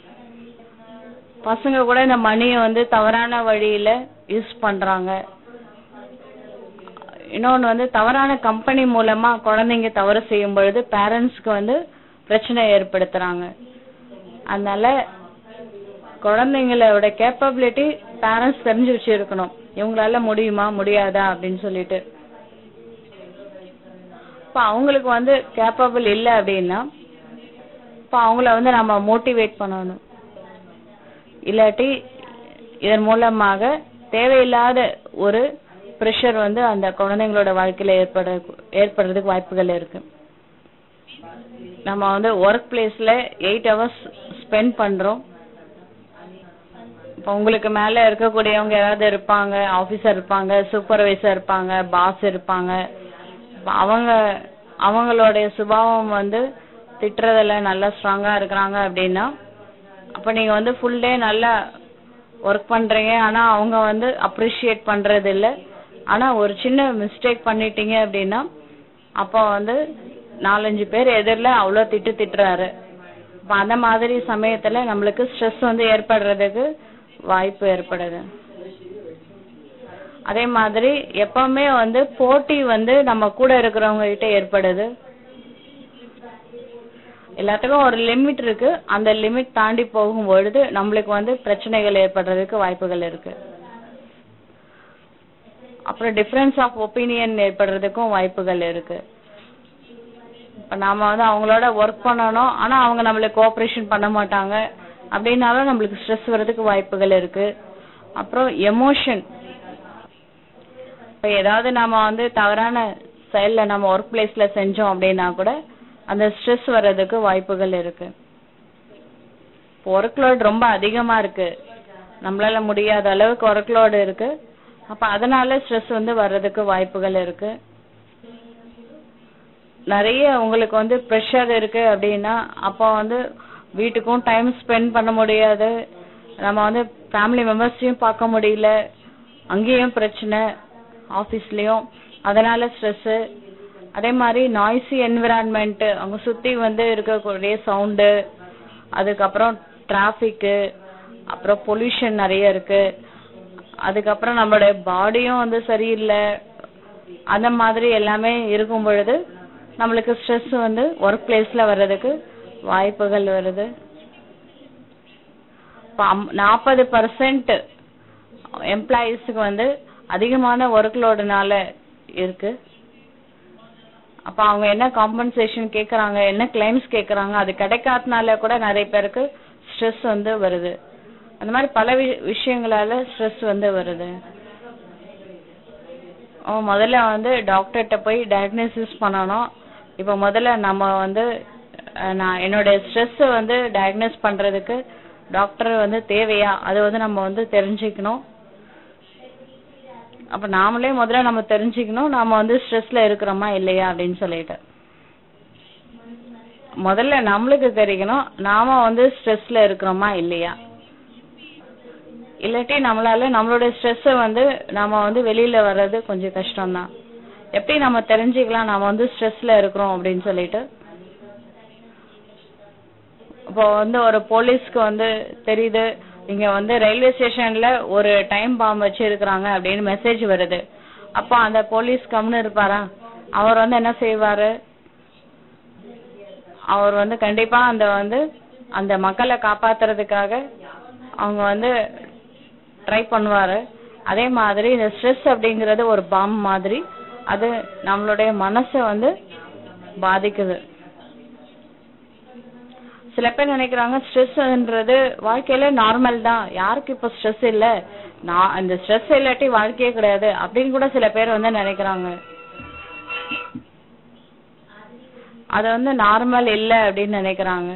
பசங்க கூட இந்த மணியை வந்து தவறான வழியில யூஸ் பண்றாங்க இன்னொன்னு வந்து தவறான கம்பெனி மூலமா குழந்தைங்க தவறு செய்யும் பொழுது பேரண்ட்ஸ்க்கு வந்து பிரச்சனை ஏற்படுத்துறாங்க அதனால குழந்தைங்களோட கேப்பபிலிட்டி பேரண்ட்ஸ் தெரிஞ்சு வச்சிருக்கணும் இவங்களால முடியுமா முடியாதா அப்படின்னு சொல்லிட்டு இப்ப அவங்களுக்கு வந்து கேப்பபிள் இல்ல அப்படின்னா இப்ப அவங்கள வந்து நம்ம மோட்டிவேட் பண்ணணும் இல்லாட்டி இதன் மூலமாக தேவையில்லாத ஒரு ப்ரெஷர் வந்து அந்த குழந்தைங்களோட வாழ்க்கையில ஏற்பட ஏற்படுறதுக்கு வாய்ப்புகள் இருக்கு நம்ம வந்து ஒர்க் பிளேஸ்ல எயிட் ஹவர்ஸ் ஸ்பெண்ட் பண்றோம் இப்போ உங்களுக்கு மேல இருக்கக்கூடியவங்க யாராவது இருப்பாங்க ஆபீசர் இருப்பாங்க சூப்பர்வைசர் இருப்பாங்க பாஸ் இருப்பாங்க இப்ப அவங்க அவங்களுடைய சுபாவம் வந்து திட்டுறதுல நல்லா ஸ்ட்ராங்கா இருக்கிறாங்க அப்படின்னா அப்ப நீங்க வந்து ஃபுல் டே நல்லா ஒர்க் பண்றீங்க ஆனா அவங்க வந்து அப்ரிஷியேட் பண்றது இல்ல ஆனா ஒரு சின்ன மிஸ்டேக் பண்ணிட்டீங்க அப்படின்னா அப்போ வந்து நாலஞ்சு பேர் எதிரில அவ்வளவு திட்டு திட்டுறாரு அப்ப அந்த மாதிரி சமயத்துல நம்மளுக்கு ஸ்ட்ரெஸ் வந்து ஏற்படுறதுக்கு வாய்ப்பு ஏற்படுது அதே மாதிரி எப்பவுமே வந்து போட்டி வந்து நம்ம கூட இருக்கிறவங்க கிட்ட ஏற்படுது எல்லாத்துக்கும் ஒரு லிமிட் இருக்கு அந்த லிமிட் தாண்டி போகும் பொழுது நம்மளுக்கு வந்து பிரச்சனைகள் ஏற்படுறதுக்கு வாய்ப்புகள் இருக்கு அப்புறம் டிஃபரன்ஸ் ஆஃப் ஒப்பீனியன் ஏற்படுறதுக்கும் வாய்ப்புகள் இருக்கு இப்ப நாம வந்து அவங்களோட ஒர்க் பண்ணணும் ஆனா அவங்க நம்மளுக்கு கோஆபரேஷன் பண்ண மாட்டாங்க அப்படின்னாலும் நம்மளுக்கு ஸ்ட்ரெஸ் வர்றதுக்கு வாய்ப்புகள் இருக்கு அப்புறம் எமோஷன் இப்ப ஏதாவது நாம வந்து தவறான செயல்ல நம்ம ஒர்க் பிளேஸ்ல செஞ்சோம் அப்படின்னா கூட அந்த ஸ்ட்ரெஸ் வர்றதுக்கு வாய்ப்புகள் இருக்கு ஒர்க் லோட் ரொம்ப அதிகமா இருக்கு நம்மளால முடியாத அளவுக்கு ஒர்க் லோடு இருக்கு அப்ப அதனால ஸ்ட்ரெஸ் வந்து வர்றதுக்கு வாய்ப்புகள் இருக்கு நிறைய உங்களுக்கு வந்து ப்ரெஷர் இருக்கு அப்படின்னா அப்போ வந்து வீட்டுக்கும் டைம் ஸ்பெண்ட் பண்ண முடியாது நம்ம வந்து ஃபேமிலி மெம்பர்ஸையும் பார்க்க முடியல அங்கேயும் பிரச்சனை ஆபீஸ்லயும் அதனால ஸ்ட்ரெஸ் அதே மாதிரி நாய்ஸி என்விரான்மெண்ட் அவங்க சுத்தி வந்து இருக்கக்கூடிய சவுண்டு அதுக்கப்புறம் டிராபிக் அப்புறம் பொல்யூஷன் நிறைய இருக்கு அதுக்கப்புறம் நம்மளுடைய பாடியும் வந்து சரியில்லை அந்த மாதிரி எல்லாமே இருக்கும் பொழுது நம்மளுக்கு ஸ்ட்ரெஸ் வந்து ஒர்க் பிளேஸ்ல வர்றதுக்கு வாய்ப்புகள் வருது நாற்பது பர்சன்ட் எம்ப்ளாயீஸ்க்கு வந்து அதிகமான ஒர்க் லோடுனால இருக்கு அப்ப அவங்க என்ன காம்பன்சேஷன் கேக்குறாங்க என்ன கிளைம்ஸ் கேக்குறாங்க அது கிடைக்காதனால கூட நிறைய பேருக்கு ஸ்ட்ரெஸ் வந்து வருது அந்த மாதிரி பல வி- விஷயங்களால ஸ்ட்ரெஸ் வந்து வருது ஓ, முதல்ல வந்து டாக்டர்கிட்ட போய் டயக்னோசிஸ் பண்ணணும் இப்ப முதல்ல நம்ம வந்து அஹ், நான் என்னோட ஸ்ட்ரெஸ் வந்து டயக்னோஸ் பண்றதுக்கு டாக்டர் வந்து தேவையா அது வந்து நம்ம வந்து தெரிஞ்சுக்கணும் அப்ப நாமளே முதல்ல நம்ம தெரிஞ்சுக்கணும் நாம வந்து ஸ்ட்ரெஸ்ல இருக்கிறோமா இல்லையா அப்படின்னு சொல்லிட்டு முதல்ல நம்மளுக்கு தெரிக்கணும் நாம வந்து ஸ்ட்ரெஸ்ல இருக்கிறோமா இல்லையா இல்லாட்டி நம்மளால நம்மளுடைய ஸ்ட்ரெஸ் வந்து நாம வந்து வெளியில வர்றது கொஞ்சம் கஷ்டம்தான் எப்படி நம்ம தெரிஞ்சுக்கலாம் நாம வந்து ஸ்ட்ரெஸ்ல இருக்கிறோம் அப்படின்னு சொல்லிட்டு இப்போ வந்து ஒரு போலீஸ்க்கு வந்து தெரியுது இங்க வந்து ரயில்வே ஸ்டேஷன்ல ஒரு டைம் பாம்பு வச்சு இருக்கிறாங்க அப்படின்னு மெசேஜ் வருது அப்போ அந்த போலீஸ் கம்னு இருப்பாரா அவர் வந்து என்ன செய்வாரு அவர் வந்து கண்டிப்பா அந்த வந்து அந்த மக்களை காப்பாத்துறதுக்காக அவங்க வந்து ட்ரை பண்ணுவாரு அதே மாதிரி இந்த ஸ்ட்ரெஸ் அப்படிங்கறது ஒரு பாம் மாதிரி அது நம்மளுடைய மனசை வந்து பாதிக்குது சில பேர் நினைக்கிறாங்க ஸ்ட்ரெஸ்ன்றது வாழ்க்கையில நார்மல் தான் யாருக்கு இப்ப ஸ்ட்ரெஸ் இல்ல நான் அந்த ஸ்ட்ரெஸ் இல்லாட்டி வாழ்க்கையே கிடையாது அப்படின்னு கூட சில பேர் வந்து நினைக்கிறாங்க அது வந்து நார்மல் இல்ல அப்படின்னு நினைக்கிறாங்க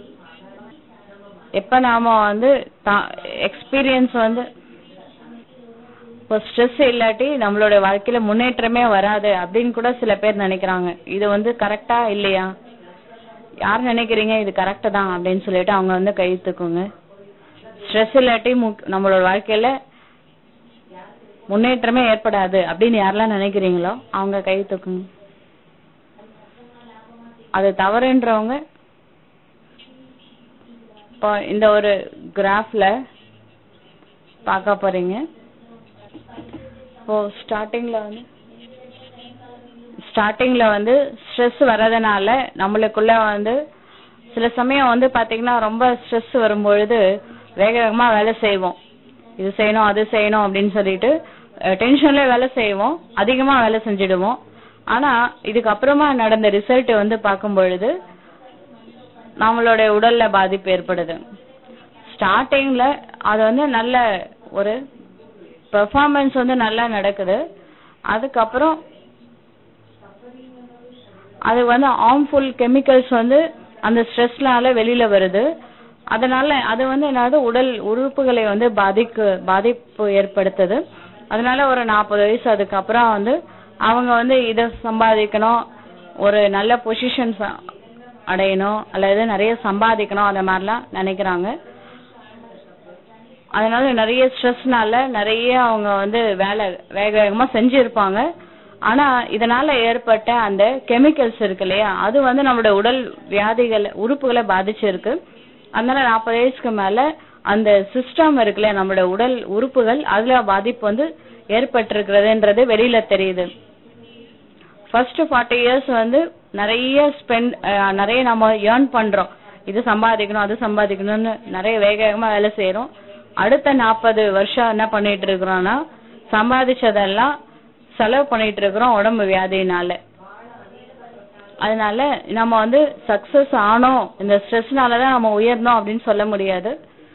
எப்ப நாம வந்து எக்ஸ்பீரியன்ஸ் வந்து இப்போ ஸ்ட்ரெஸ் இல்லாட்டி நம்மளோட வாழ்க்கையில முன்னேற்றமே வராது அப்படின்னு கூட சில பேர் நினைக்கிறாங்க இது வந்து கரெக்டா இல்லையா யார் நினைக்கிறீங்க இது கரெக்ட் தான் அப்படின்னு சொல்லிட்டு அவங்க வந்து கை தூக்குங்க ஸ்ட்ரெஸ் இல்லாட்டி முக்- நம்மளோட வாழ்க்கையில முன்னேற்றமே ஏற்படாது அப்படின்னு யாரெல்லாம் நினைக்கிறீங்களோ அவங்க கை தூக்குங்க அது தவறுன்றவங்க இப்போ இந்த ஒரு கிராஃப்ல பார்க்க போறீங்க இப்போ ஸ்டார்டிங்ல வந்து ஸ்டார்டிங்ல வந்து ஸ்ட்ரெஸ் வர்றதுனால நம்மளுக்குள்ள வந்து சில சமயம் வந்து பாத்தீங்கன்னா ரொம்ப ஸ்ட்ரெஸ் வரும்பொழுது வேக வேகமா வேலை செய்வோம் இது செய்யணும் அது செய்யணும் அப்படின்னு சொல்லிட்டு டென்ஷன்ல வேலை செய்வோம் அதிகமா வேலை செஞ்சிடுவோம் ஆனா இதுக்கப்புறமா நடந்த ரிசல்ட் வந்து பார்க்கும் பொழுது நம்மளுடைய உடல்ல பாதிப்பு ஏற்படுது ஸ்டார்டிங்ல அது வந்து நல்ல ஒரு பெர்ஃபார்மன்ஸ் வந்து நல்லா நடக்குது அதுக்கப்புறம் அது வந்து ஹார்ம்ஃபுல் கெமிக்கல்ஸ் வந்து அந்த ஸ்ட்ரெஸ்னால வெளியில வருது அதனால அது வந்து என்னது உடல் உறுப்புகளை வந்து பாதிக்கு பாதிப்பு ஏற்படுத்துது அதனால ஒரு நாற்பது வயசு அதுக்கப்புறம் வந்து அவங்க வந்து இத சம்பாதிக்கணும் ஒரு நல்ல பொசிஷன் அடையணும் அல்லது நிறைய சம்பாதிக்கணும் அந்த மாதிரிலாம் நினைக்கிறாங்க அதனால நிறைய ஸ்ட்ரெஸ்னால நிறைய அவங்க வந்து வேலை வேக வேகமா செஞ்சிருப்பாங்க ஆனா இதனால ஏற்பட்ட அந்த கெமிக்கல்ஸ் இருக்கு இல்லையா அது வந்து நம்மளோட உடல் வியாதிகள் உறுப்புகளை பாதிச்சிருக்கு அதனால நாற்பது வயசுக்கு மேல அந்த சிஸ்டம் இருக்குல்ல நம்மளோட உடல் உறுப்புகள் அதுல பாதிப்பு வந்து ஏற்பட்டிருக்கிறதுன்றது வெளியில தெரியுது ஃபர்ஸ்ட் ஃபார்ட்டி இயர்ஸ் வந்து நிறைய ஸ்பெண்ட் நிறைய நம்ம ஏர்ன் பண்றோம் இது சம்பாதிக்கணும் அது சம்பாதிக்கணும்னு நிறைய வேக வேகமா வேலை செய்யறோம் அடுத்த நாற்பது வருஷம் என்ன பண்ணிட்டு இருக்கிறோம்னா சம்பாதிச்சதெல்லாம் செலவு பண்ணிட்டு இருக்கிறோம் உடம்பு வியாதினால அதனால நம்ம வந்து சக்சஸ் ஆனோம் இந்த ஸ்ட்ரெஸ்னாலதான் நம்ம உயர்ந்தோம் அப்படின்னு சொல்ல முடியாது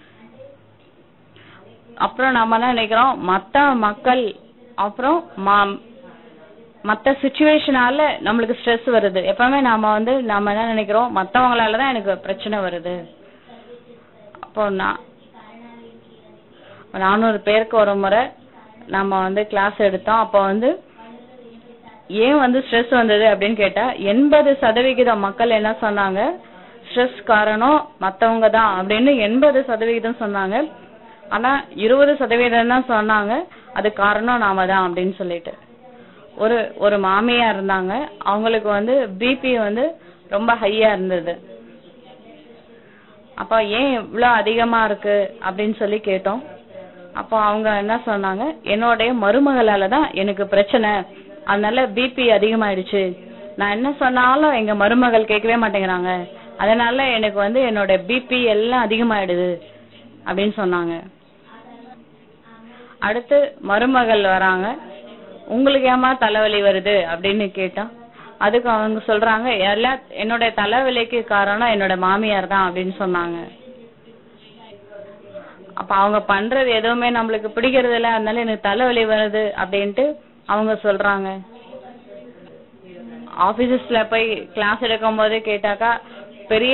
அப்புறம் நம்ம என்ன நினைக்கிறோம் மத்த மக்கள் அப்புறம் மா- மத்த சுச்சுவேஷனால நம்மளுக்கு ஸ்ட்ரெஸ் வருது எப்பவுமே நாம வந்து நாம என்ன நினைக்கிறோம் மத்தவங்களாலதான் எனக்கு பிரச்சனை வருது அப்போ நான் நானூறு பேருக்கு ஒரு முறை நம்ம வந்து கிளாஸ் எடுத்தோம் அப்போ வந்து ஏன் வந்து ஸ்ட்ரெஸ் வந்தது அப்படின்னு கேட்டா எண்பது சதவிகிதம் மக்கள் என்ன சொன்னாங்க ஸ்ட்ரெஸ் காரணம் மத்தவங்க தான் அப்படின்னு எண்பது சதவிகிதம் சொன்னாங்க ஆனா இருபது சதவீதம் தான் சொன்னாங்க அது காரணம் நாம தான் அப்படின்னு சொல்லிட்டு ஒரு ஒரு மாமியா இருந்தாங்க அவங்களுக்கு வந்து பிபி வந்து ரொம்ப ஹையா இருந்தது அப்ப ஏன் இவ்ளோ அதிகமா இருக்கு அப்படின்னு சொல்லி கேட்டோம் அப்போ அவங்க என்ன சொன்னாங்க என்னுடைய மருமகளால தான் எனக்கு பிரச்சனை அதனால பிபி அதிகமாயிடுச்சு நான் என்ன சொன்னாலும் எங்க மருமகள் கேட்கவே மாட்டேங்கிறாங்க அதனால எனக்கு வந்து என்னோட பிபி எல்லாம் அதிகமாயிடுது அப்படின்னு சொன்னாங்க அடுத்து மருமகள் வராங்க உங்களுக்கு ஏமா தலைவலி வருது அப்படின்னு கேட்டா அதுக்கு அவங்க சொல்றாங்க எல்லா என்னோட தலைவலிக்கு காரணம் என்னோட மாமியார் தான் அப்படின்னு சொன்னாங்க அப்ப அவங்க பண்றது எதுவுமே நம்மளுக்கு பிடிக்கிறது இல்ல அதனால எனக்கு தலைவலி வருது அப்படின்ட்டு அவங்க சொல்றாங்க ஆபீசஸ்ல போய் கிளாஸ் எடுக்கும் போது கேட்டாக்கா பெரிய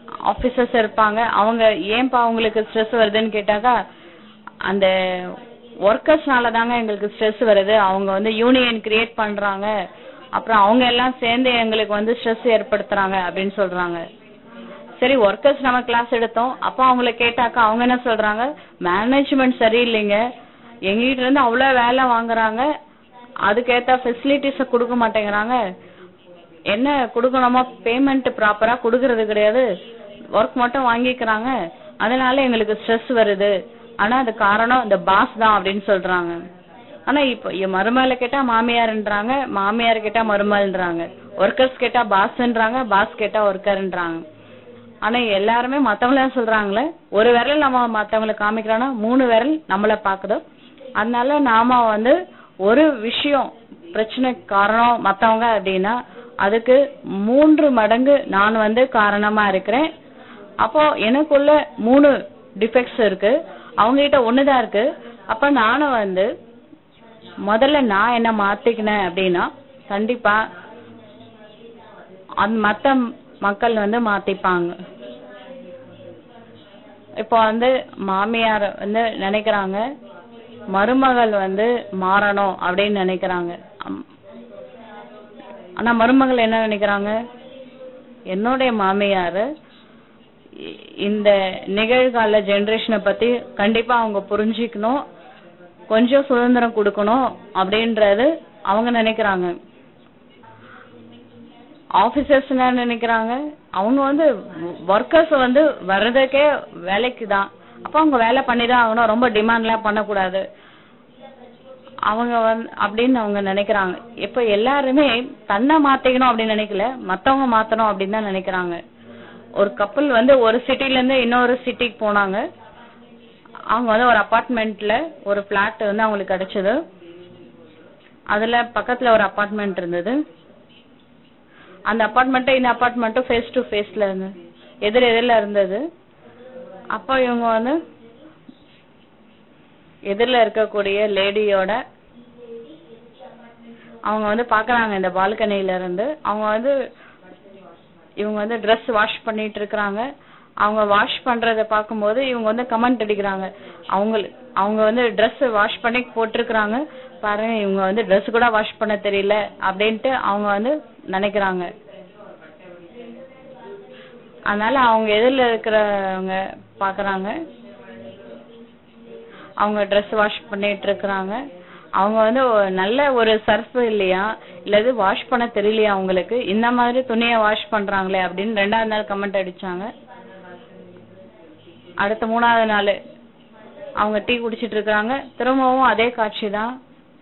ஆபீசர்ஸ் இருப்பாங்க அவங்க ஏன்பா உங்களுக்கு ஸ்ட்ரெஸ் வருதுன்னு கேட்டாக்கா அந்த ஒர்க்கர்ஸ்னால தாங்க எங்களுக்கு ஸ்ட்ரெஸ் வருது அவங்க வந்து யூனியன் கிரியேட் பண்றாங்க அப்புறம் அவங்க எல்லாம் சேர்ந்து எங்களுக்கு வந்து ஸ்ட்ரெஸ் ஏற்படுத்துறாங்க அப்படின்னு சொல்றாங்க சரி ஒர்க்கர்ஸ் நம்ம கிளாஸ் எடுத்தோம் அப்ப அவங்கள கேட்டாக்கா அவங்க என்ன சொல்றாங்க மேனேஜ்மெண்ட் சரியில்லைங்க எங்ககிட்ட இருந்து அவ்வளவு வேலை வாங்குறாங்க அதுக்கேத்த ஃபெசிலிட்டிஸ கொடுக்க மாட்டேங்கிறாங்க என்ன கொடுக்கணுமோ பேமெண்ட் ப்ராப்பரா கொடுக்கறது கிடையாது ஒர்க் மட்டும் வாங்கிக்கிறாங்க அதனால எங்களுக்கு ஸ்ட்ரெஸ் வருது ஆனா அது காரணம் இந்த பாஸ் தான் அப்படின்னு சொல்றாங்க ஆனா இப்போ என் மருமகளை கேட்டா மாமியார்ன்றாங்க மாமியார் கேட்டா மருமகள்ன்றாங்க ஒர்க்கர்ஸ் கேட்டா பாஸ்ன்றாங்க பாஸ் கேட்டா ஒர்க்கர்ன்றாங்க ஆனா எல்லாருமே மத்தவங்கள சொல்றாங்களே ஒரு விரல் நம்ம மத்தவங்கள காமிக்கிறோம்னா மூணு விரல் நம்மள பாக்குது அதனால நாம வந்து ஒரு விஷயம் பிரச்சனைக்கு காரணம் மத்தவங்க அப்படின்னா அதுக்கு மூன்று மடங்கு நான் வந்து காரணமா இருக்கிறேன் அப்போ எனக்குள்ள மூணு டிஃபெக்ட்ஸ் இருக்கு அவங்க கிட்ட ஒண்ணுதான் இருக்கு அப்ப நானும் வந்து முதல்ல நான் என்ன மாத்திக்கினேன் அப்படின்னா கண்டிப்பா அந்த மத்த மக்கள் வந்து மாத்திப்பாங்க இப்போ வந்து மாமியார் வந்து நினைக்கிறாங்க மருமகள் வந்து மாறணும் அப்படின்னு நினைக்கிறாங்க அம்- ஆனா மருமகள் என்ன நினைக்கிறாங்க என்னுடைய மாமியார் இ- இந்த நிகழ்கால ஜெனரேஷனை பத்தி கண்டிப்பா அவங்க புரிஞ்சுக்கணும் கொஞ்சம் சுதந்திரம் கொடுக்கணும் அப்படின்றது அவங்க நினைக்கிறாங்க ஆபீசர்ஸ் என்ன நினைக்கிறாங்க அவங்க வந்து ஒர்க்கர்ஸ் வந்து வர்றதுக்கே வேலைக்கு தான் அப்ப அவங்க வேலை பண்ணிதான் ஆகணும் ரொம்ப டிமாண்ட்லாம் பண்ணக்கூடாது அவங்க வந்து அப்படின்னு அவங்க நினைக்கிறாங்க இப்ப எல்லாருமே தன்னை மாத்திக்கணும் அப்படின்னு நினைக்கல மத்தவங்க மாத்தணும் அப்படின்னு தான் நினைக்கிறாங்க ஒரு கப்பல் வந்து ஒரு சிட்டில இருந்து இன்னொரு சிட்டிக்கு போனாங்க அவங்க வந்து ஒரு அபார்ட்மெண்ட்ல ஒரு பிளாட் வந்து அவங்களுக்கு கிடைச்சது அதுல பக்கத்துல ஒரு அபார்ட்மெண்ட் இருந்தது அந்த அபார்ட்மெண்ட் இந்த அபார்ட்மெண்ட்டும் ஃபேஸ் டு ஃபேஸ்ல இருந்து எதிர் எதிரில இருந்தது அப்போ இவங்க வந்து எதிரில இருக்கக்கூடிய லேடியோட அவங்க வந்து பாக்குறாங்க இந்த பால்கனில இருந்து அவங்க வந்து இவங்க வந்து Dress வாஷ் பண்ணிட்டு இருக்காங்க அவங்க வாஷ் பண்றத பாக்கும்போது இவங்க வந்து கமெண்ட் அடிக்கிறாங்க அவங்க அவங்க வந்து Dress வாஷ் பண்ணி போட்டிருக்காங்க பாருங்க இவங்க வந்து Dress கூட வாஷ் பண்ண தெரியல அப்படின்ட்டு அவங்க வந்து நினைக்கிறாங்க அதனால அவங்க எதிரில இருக்கிறவங்க பாக்குறாங்க அவங்க Dress வாஷ் பண்ணிட்டு இருக்காங்க அவங்க வந்து ஒரு நல்ல ஒரு சர்ஃப் இல்லையா இல்லது வாஷ் பண்ண தெரியலையா அவங்களுக்கு இந்த மாதிரி துணியை வாஷ் பண்றாங்களே அப்படின்னு ரெண்டாவது நாள் கமெண்ட் அடிச்சாங்க அடுத்த மூணாவது நாள் அவங்க டீ குடிச்சிட்டு இருக்காங்க திரும்பவும் அதே காட்சி தான்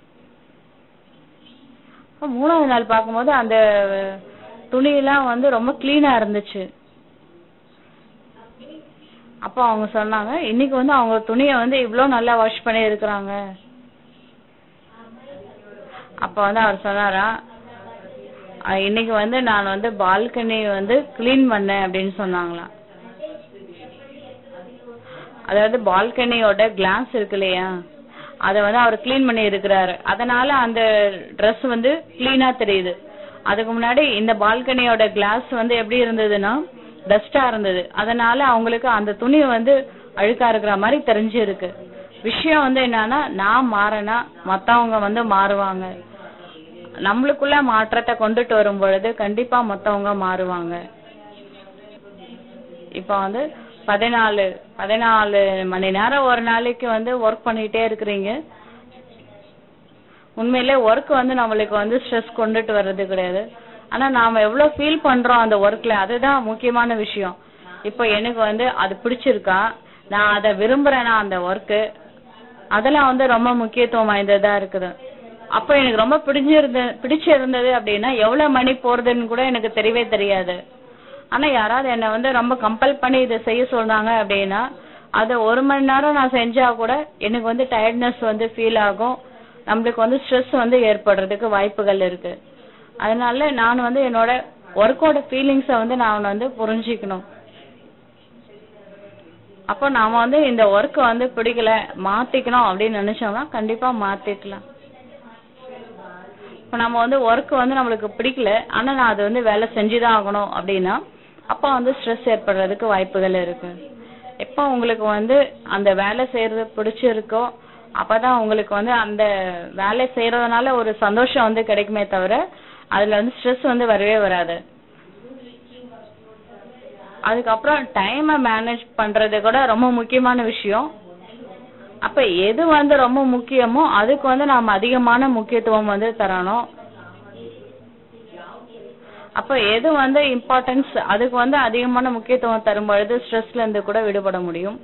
மூணாவது நாள் பார்க்கும்போது அந்த துணியெல்லாம் வந்து ரொம்ப கிளீனா இருந்துச்சு அப்போ அவங்க சொன்னாங்க இன்னைக்கு வந்து அவங்க துணியை வந்து இவ்ளோ நல்லா வாஷ் பண்ணி இருக்கிறாங்க அப்ப வந்து அவர் சொன்னாரா "அஹ், இன்னைக்கு வந்து நான் வந்து பால்கனி வந்து க்ளீன் பண்ணேன் அப்படின்னு சொன்னாங்களாம் அதாவது பால்கனியோட கிளாஸ் இருக்கு இல்லையா அத வந்து அவர் க்ளீன் பண்ணி இருக்கிறாரு அதனால அந்த Dress வந்து கிளீனா தெரியுது அதுக்கு முன்னாடி இந்த பால்கனியோட கிளாஸ் வந்து எப்படி இருந்ததுன்னா டஸ்டா இருந்தது அதனால அவங்களுக்கு அந்த துணி வந்து அழுக்கா இருக்கிற மாதிரி தெரிஞ்சிருக்கு விஷயம் வந்து என்னன்னா நான் மாறினா மத்தவங்க வந்து மாறுவாங்க நம்மளுக்குள்ள மாற்றத்தை கொண்டுட்டு வரும் பொழுது கண்டிப்பா மத்தவங்க மாறுவாங்க இப்ப வந்து பதினாலு பதினாலு மணி நேரம் ஒரு நாளைக்கு வந்து ஒர்க் பண்ணிட்டே இருக்கிறீங்க உண்மையிலே ஒர்க் வந்து நம்மளுக்கு வந்து ஸ்ட்ரெஸ் கொண்டுட்டு வர்றது கிடையாது ஆனா நாம எவ்வளவு ஃபீல் பண்றோம் அந்த ஒர்க்ல அதுதான் முக்கியமான விஷயம் இப்போ எனக்கு வந்து அது பிடிச்சிருக்கா நான் அதை விரும்புறேனா அந்த ஒர்க் அதெல்லாம் வந்து ரொம்ப முக்கியத்துவம் வாய்ந்ததா இருக்குது அப்ப எனக்கு ரொம்ப பிடிச்சிருந்த பிடிச்சிருந்தது அப்படின்னா எவ்வளவு மணி போறதுன்னு கூட எனக்கு தெரியவே தெரியாது ஆனா யாராவது என்ன வந்து ரொம்ப கம்பல் பண்ணி இதை செய்ய சொல்றாங்க அப்படின்னா அத ஒரு மணி நேரம் நான் செஞ்சா கூட எனக்கு வந்து டயர்ட்னஸ் வந்து ஃபீல் ஆகும் நம்மளுக்கு வந்து ஸ்ட்ரெஸ் வந்து ஏற்படுறதுக்கு வாய்ப்புகள் இருக்கு அதனால நான் வந்து என்னோட ஒர்க்கோட ஃபீலிங்ஸ வந்து நான் வந்து புரிஞ்சுக்கணும் அப்போ நாம வந்து இந்த ஒர்க் வந்து பிடிக்கல மாத்திக்கணும் அப்படின்னு நினைச்சோம்னா கண்டிப்பா மாத்திக்கலாம் இப்ப நம்ம வந்து ஒர்க் வந்து நம்மளுக்கு பிடிக்கல ஆனா நான் அது வந்து வேலை செஞ்சுதான் ஆகணும் அப்படின்னா அப்ப வந்து ஸ்ட்ரெஸ் ஏற்படுறதுக்கு வாய்ப்புகள் இருக்கு எப்ப உங்களுக்கு வந்து அந்த வேலை செய்யறது பிடிச்சிருக்கோ அப்பதான் உங்களுக்கு வந்து அந்த வேலை செய்யறதுனால ஒரு சந்தோஷம் வந்து கிடைக்குமே தவிர அதுல வந்து ஸ்ட்ரெஸ் வந்து வரவே வராது அதுக்கப்புறம் டைமை மேனேஜ் பண்றது கூட ரொம்ப முக்கியமான விஷயம் அப்ப எது வந்து ரொம்ப முக்கியமோ அதுக்கு வந்து நாம அதிகமான முக்கியத்துவம் வந்து தரணும் அப்ப எது வந்து இம்பார்ட்டன்ஸ் அதுக்கு வந்து அதிகமான முக்கியத்துவம் தரும் பொழுது ஸ்ட்ரெஸ்ல இருந்து கூட விடுபட முடியும்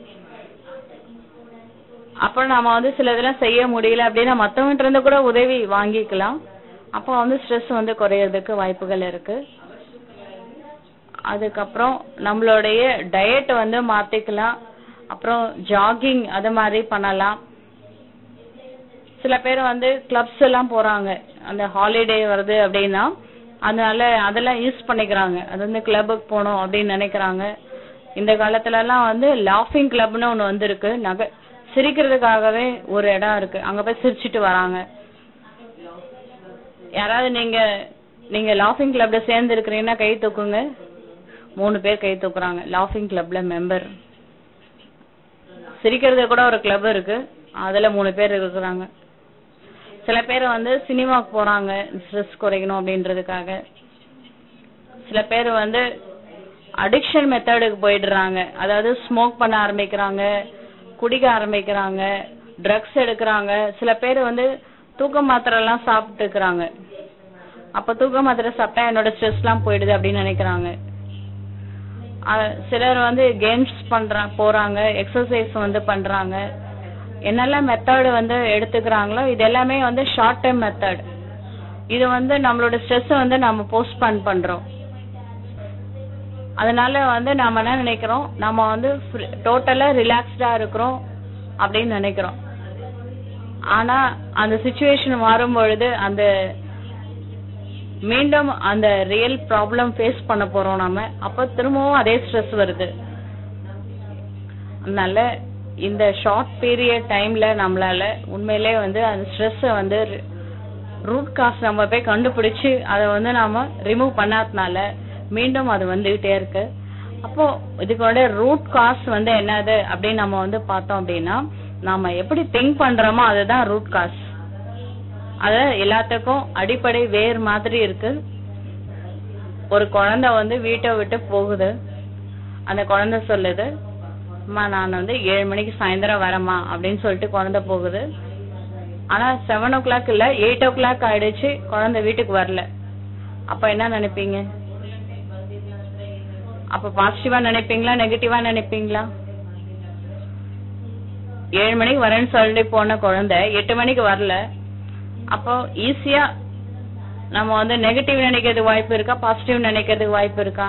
அப்புறம் நாம வந்து சில இதெல்லாம் செய்ய முடியல அப்படின்னா மத்தவங்கிட்ட இருந்து கூட உதவி வாங்கிக்கலாம் அப்போ வந்து ஸ்ட்ரெஸ் வந்து குறையறதுக்கு வாய்ப்புகள் இருக்கு அதுக்கப்புறம் நம்மளுடைய டயட் வந்து மாத்திக்கலாம் அப்புறம் ஜாகிங் அது மாதிரி பண்ணலாம் சில பேர் வந்து கிளப்ஸ் எல்லாம் போறாங்க அந்த ஹாலிடே வருது அப்படின்னா அதனால அதெல்லாம் யூஸ் பண்ணிக்கிறாங்க அது வந்து கிளப்புக்கு போகணும் அப்படின்னு நினைக்கிறாங்க இந்த காலத்துல எல்லாம் வந்து லாஃபிங் கிளப்னு ஒண்ணு வந்திருக்கு நகை சிரிக்கிறதுக்காகவே ஒரு இடம் இருக்கு அங்க போய் சிரிச்சிட்டு வராங்க யாராவது நீங்க நீங்க லாஃபிங் கிளப்ல சேர்ந்து இருக்கிறீங்கன்னா கை தூக்குங்க மூணு பேர் கை தூக்குறாங்க லாஃபிங் கிளப்ல மெம்பர் சிரிக்கிறது கூட ஒரு கிளப் இருக்கு அதுல மூணு பேர் இருக்கிறாங்க சில பேர் வந்து சினிமாக்கு போறாங்க ஸ்ட்ரெஸ் குறைக்கணும் அப்படின்றதுக்காக சில பேர் வந்து அடிக்ஷன் மெத்தடுக்கு போயிடுறாங்க அதாவது ஸ்மோக் பண்ண ஆரம்பிக்கிறாங்க குடிக்க ஆரம்பிக்கிறாங்க ட்ரக்ஸ் எடுக்கிறாங்க சில பேர் வந்து தூக்க மாத்திரை எல்லாம் சாப்பிட்டு இருக்கிறாங்க அப்ப தூக்க மாத்திரை சாப்பிட்டா என்னோட ஸ்ட்ரெஸ் எல்லாம் போயிடுது அப்படின்னு நினைக்கிறாங்க அஹ் சிலர் வந்து கேம்ஸ் பண்ற போறாங்க எக்ஸசைஸ் வந்து பண்றாங்க என்னெல்லாம் மெத்தட் வந்து எடுத்துக்கிறாங்களோ இது எல்லாமே வந்து ஷார்ட் டைம் மெத்தட் இது வந்து நம்மளோட ஸ்ட்ரெஸ் வந்து நம்ம போஸ்ட்பான் பண்றோம் அதனால வந்து நாம என்ன நினைக்கிறோம் நம்ம வந்து டோட்டலா ரிலாக்ஸ்டா இருக்கிறோம் அப்படின்னு நினைக்கிறோம் ஆனா அந்த சுச்சுவேஷன் மாறும் பொழுது அந்த மீண்டும் அந்த ரியல் ப்ராப்ளம் ஃபேஸ் பண்ண போறோம் நாம அப்ப திரும்பவும் அதே ஸ்ட்ரெஸ் வருது அதனால இந்த ஷார்ட் பீரியட் டைம்ல நம்மளால உண்மையிலே வந்து அந்த ஸ்ட்ரெஸ் வந்து ரூட் காஸ் நம்ம போய் கண்டுபிடிச்சு அதை வந்து நாம ரிமூவ் பண்ணாதனால மீண்டும் அது வந்துகிட்டே இருக்கு அப்போ இதுக்கோட ரூட் காஸ் வந்து என்னது அப்படின்னு நம்ம வந்து பார்த்தோம் அப்படின்னா நாம எப்படி திங்க் பண்றோமோ அதுதான் ரூட் காஸ் அத எல்லாத்துக்கும் அடிப்படை வேர் மாதிரி இருக்கு ஒரு குழந்தை வந்து வீட்டை விட்டு போகுது அந்த குழந்தை சொல்லுது அம்மா நான் வந்து ஏழு மணிக்கு சாயந்தரம் வரேம்மா அப்படின்னு சொல்லிட்டு குழந்தை போகுது ஆனா செவன் ஓ கிளாக் இல்ல எயிட் ஓ கிளாக் ஆயிடுச்சு குழந்தை வீட்டுக்கு வரல அப்ப என்ன நினைப்பீங்க அப்ப பாசிட்டிவா நினைப்பீங்களா நெகட்டிவா நினைப்பீங்களா ஏழு மணிக்கு வரேன்னு சொல்லிட்டு போன குழந்தை எட்டு மணிக்கு வரல அப்போ ஈஸியா நம்ம வந்து நெகட்டிவ் நினைக்கிறதுக்கு வாய்ப்பு இருக்கா பாசிட்டிவ் நினைக்கிறதுக்கு வாய்ப்பு இருக்கா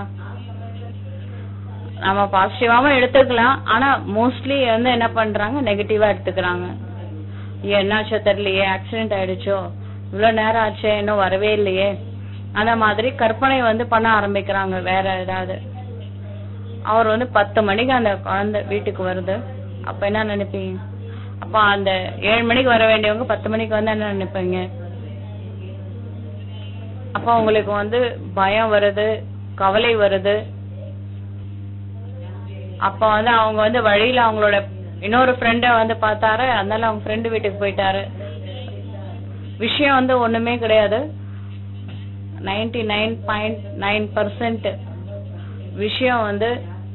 நம்ம பாசிட்டிவாவும் எடுத்துக்கலாம் ஆனா மோஸ்ட்லி வந்து என்ன பண்றாங்க நெகட்டிவா எடுத்துக்கிறாங்க என்னாச்சோ தெரியலையே ஆக்சிடென்ட் ஆயிடுச்சோ இவ்வளவு நேரம் ஆச்சே இன்னும் வரவே இல்லையே அந்த மாதிரி கற்பனை வந்து பண்ண ஆரம்பிக்கிறாங்க வேற ஏதாவது அவர் வந்து பத்து மணிக்கு அந்த குழந்தை வீட்டுக்கு வருது அப்ப என்ன நினைப்பீங்க அப்ப அந்த ஏழு மணிக்கு வர வேண்டியவங்க பத்து மணிக்கு வந்து என்ன நினைப்பீங்க அப்ப உங்களுக்கு வந்து பயம் வருது கவலை வருது அப்ப வந்து அவங்க வந்து வழியில அவங்களோட இன்னொரு ஃப்ரெண்ட வந்து பார்த்தாரு அதனால அவங்க ஃப்ரெண்டு வீட்டுக்கு போயிட்டாரு விஷயம் வந்து ஒண்ணுமே கிடையாது ninety nine point nine percent விஷயம் வந்து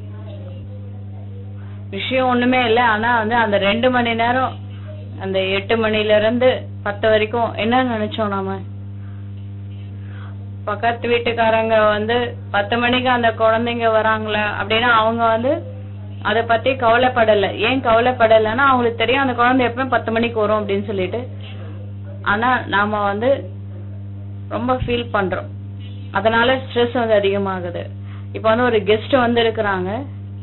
விஷயம் ஒண்ணுமே இல்லை ஆனா வந்து அந்த ரெண்டு மணி நேரம் அந்த எட்டு மணில இருந்து பத்து வரைக்கும் என்ன நினைச்சோம் நாம பக்கத்து வீட்டுக்காரங்க வந்து பத்து மணிக்கு அந்த குழந்தைங்க வராங்களா அப்படின்னா அவங்க வந்து அத பத்தி கவலைப்படல ஏன் கவலைப்படலைன்னா அவங்களுக்கு தெரியும் அந்த குழந்தை எப்பவும் பத்து மணிக்கு வரும் அப்படின்னு சொல்லிட்டு ஆனா நாம வந்து ரொம்ப ஃபீல் பண்றோம் அதனால ஸ்ட்ரெஸ் வந்து அதிகமாகுது இப்ப வந்து ஒரு கெஸ்ட் வந்து இருக்கிறாங்க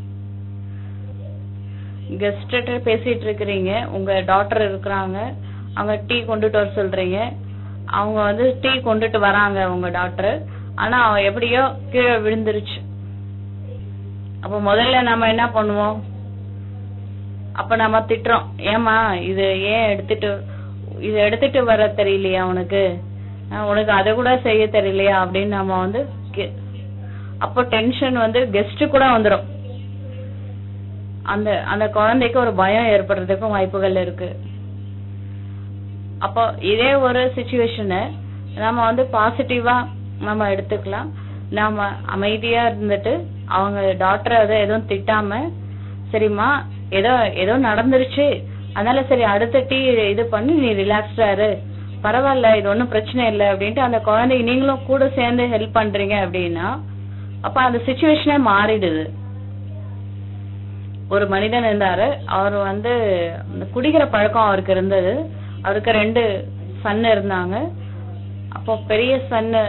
கெஸ்ட் பேசிட்டு இருக்கிறீங்க உங்க டாட்டர் இருக்கிறாங்க அவங்க டீ கொண்டுட்டு வர சொல்றீங்க அவங்க வந்து டீ கொண்டுட்டு வராங்க உங்க டாக்டர் ஆனா அவ எப்படியோ கீழே விழுந்துருச்சு அப்ப முதல்ல நம்ம என்ன பண்ணுவோம் அப்ப நம்ம திட்டுறோம் ஏமா இது ஏன் எடுத்துட்டு இது எடுத்துட்டு வர தெரியலையா உனக்கு அஹ் உனக்கு அதை கூட செய்ய தெரியலையா அப்படின்னு நம்ம வந்து கே- அப்போ டென்ஷன் வந்து கெஸ்ட் கூட வந்துரும் அந்த அந்த குழந்தைக்கு ஒரு பயம் ஏற்படுறதுக்கும் வாய்ப்புகள் இருக்கு அப்போ இதே ஒரு சுச்சுவேஷனை நம்ம வந்து பாசிட்டிவா நம்ம எடுத்துக்கலாம் நாம அமைதியா இருந்துட்டு அவங்க டாக்டர் அதை எதுவும் திட்டாம சரிம்மா ஏதோ ஏதோ நடந்துருச்சு அதனால சரி அடுத்த டீ இது பண்ணி நீ ரிலாக்ஸ்டா இரு பரவாயில்ல இது ஒன்றும் பிரச்சனை இல்லை அப்படின்ட்டு அந்த குழந்தைக்கு நீங்களும் கூட சேர்ந்து ஹெல்ப் பண்றீங்க அப்படின்னா அப்ப அந்த சுச்சுவேஷனே மாறிடுது ஒரு மனிதன் இருந்தாரு அவர் வந்து அந்த குடிக்கிற பழக்கம் அவருக்கு இருந்தது அவருக்கு ரெண்டு சன் இருந்தாங்க அப்போ பெரிய சன்னு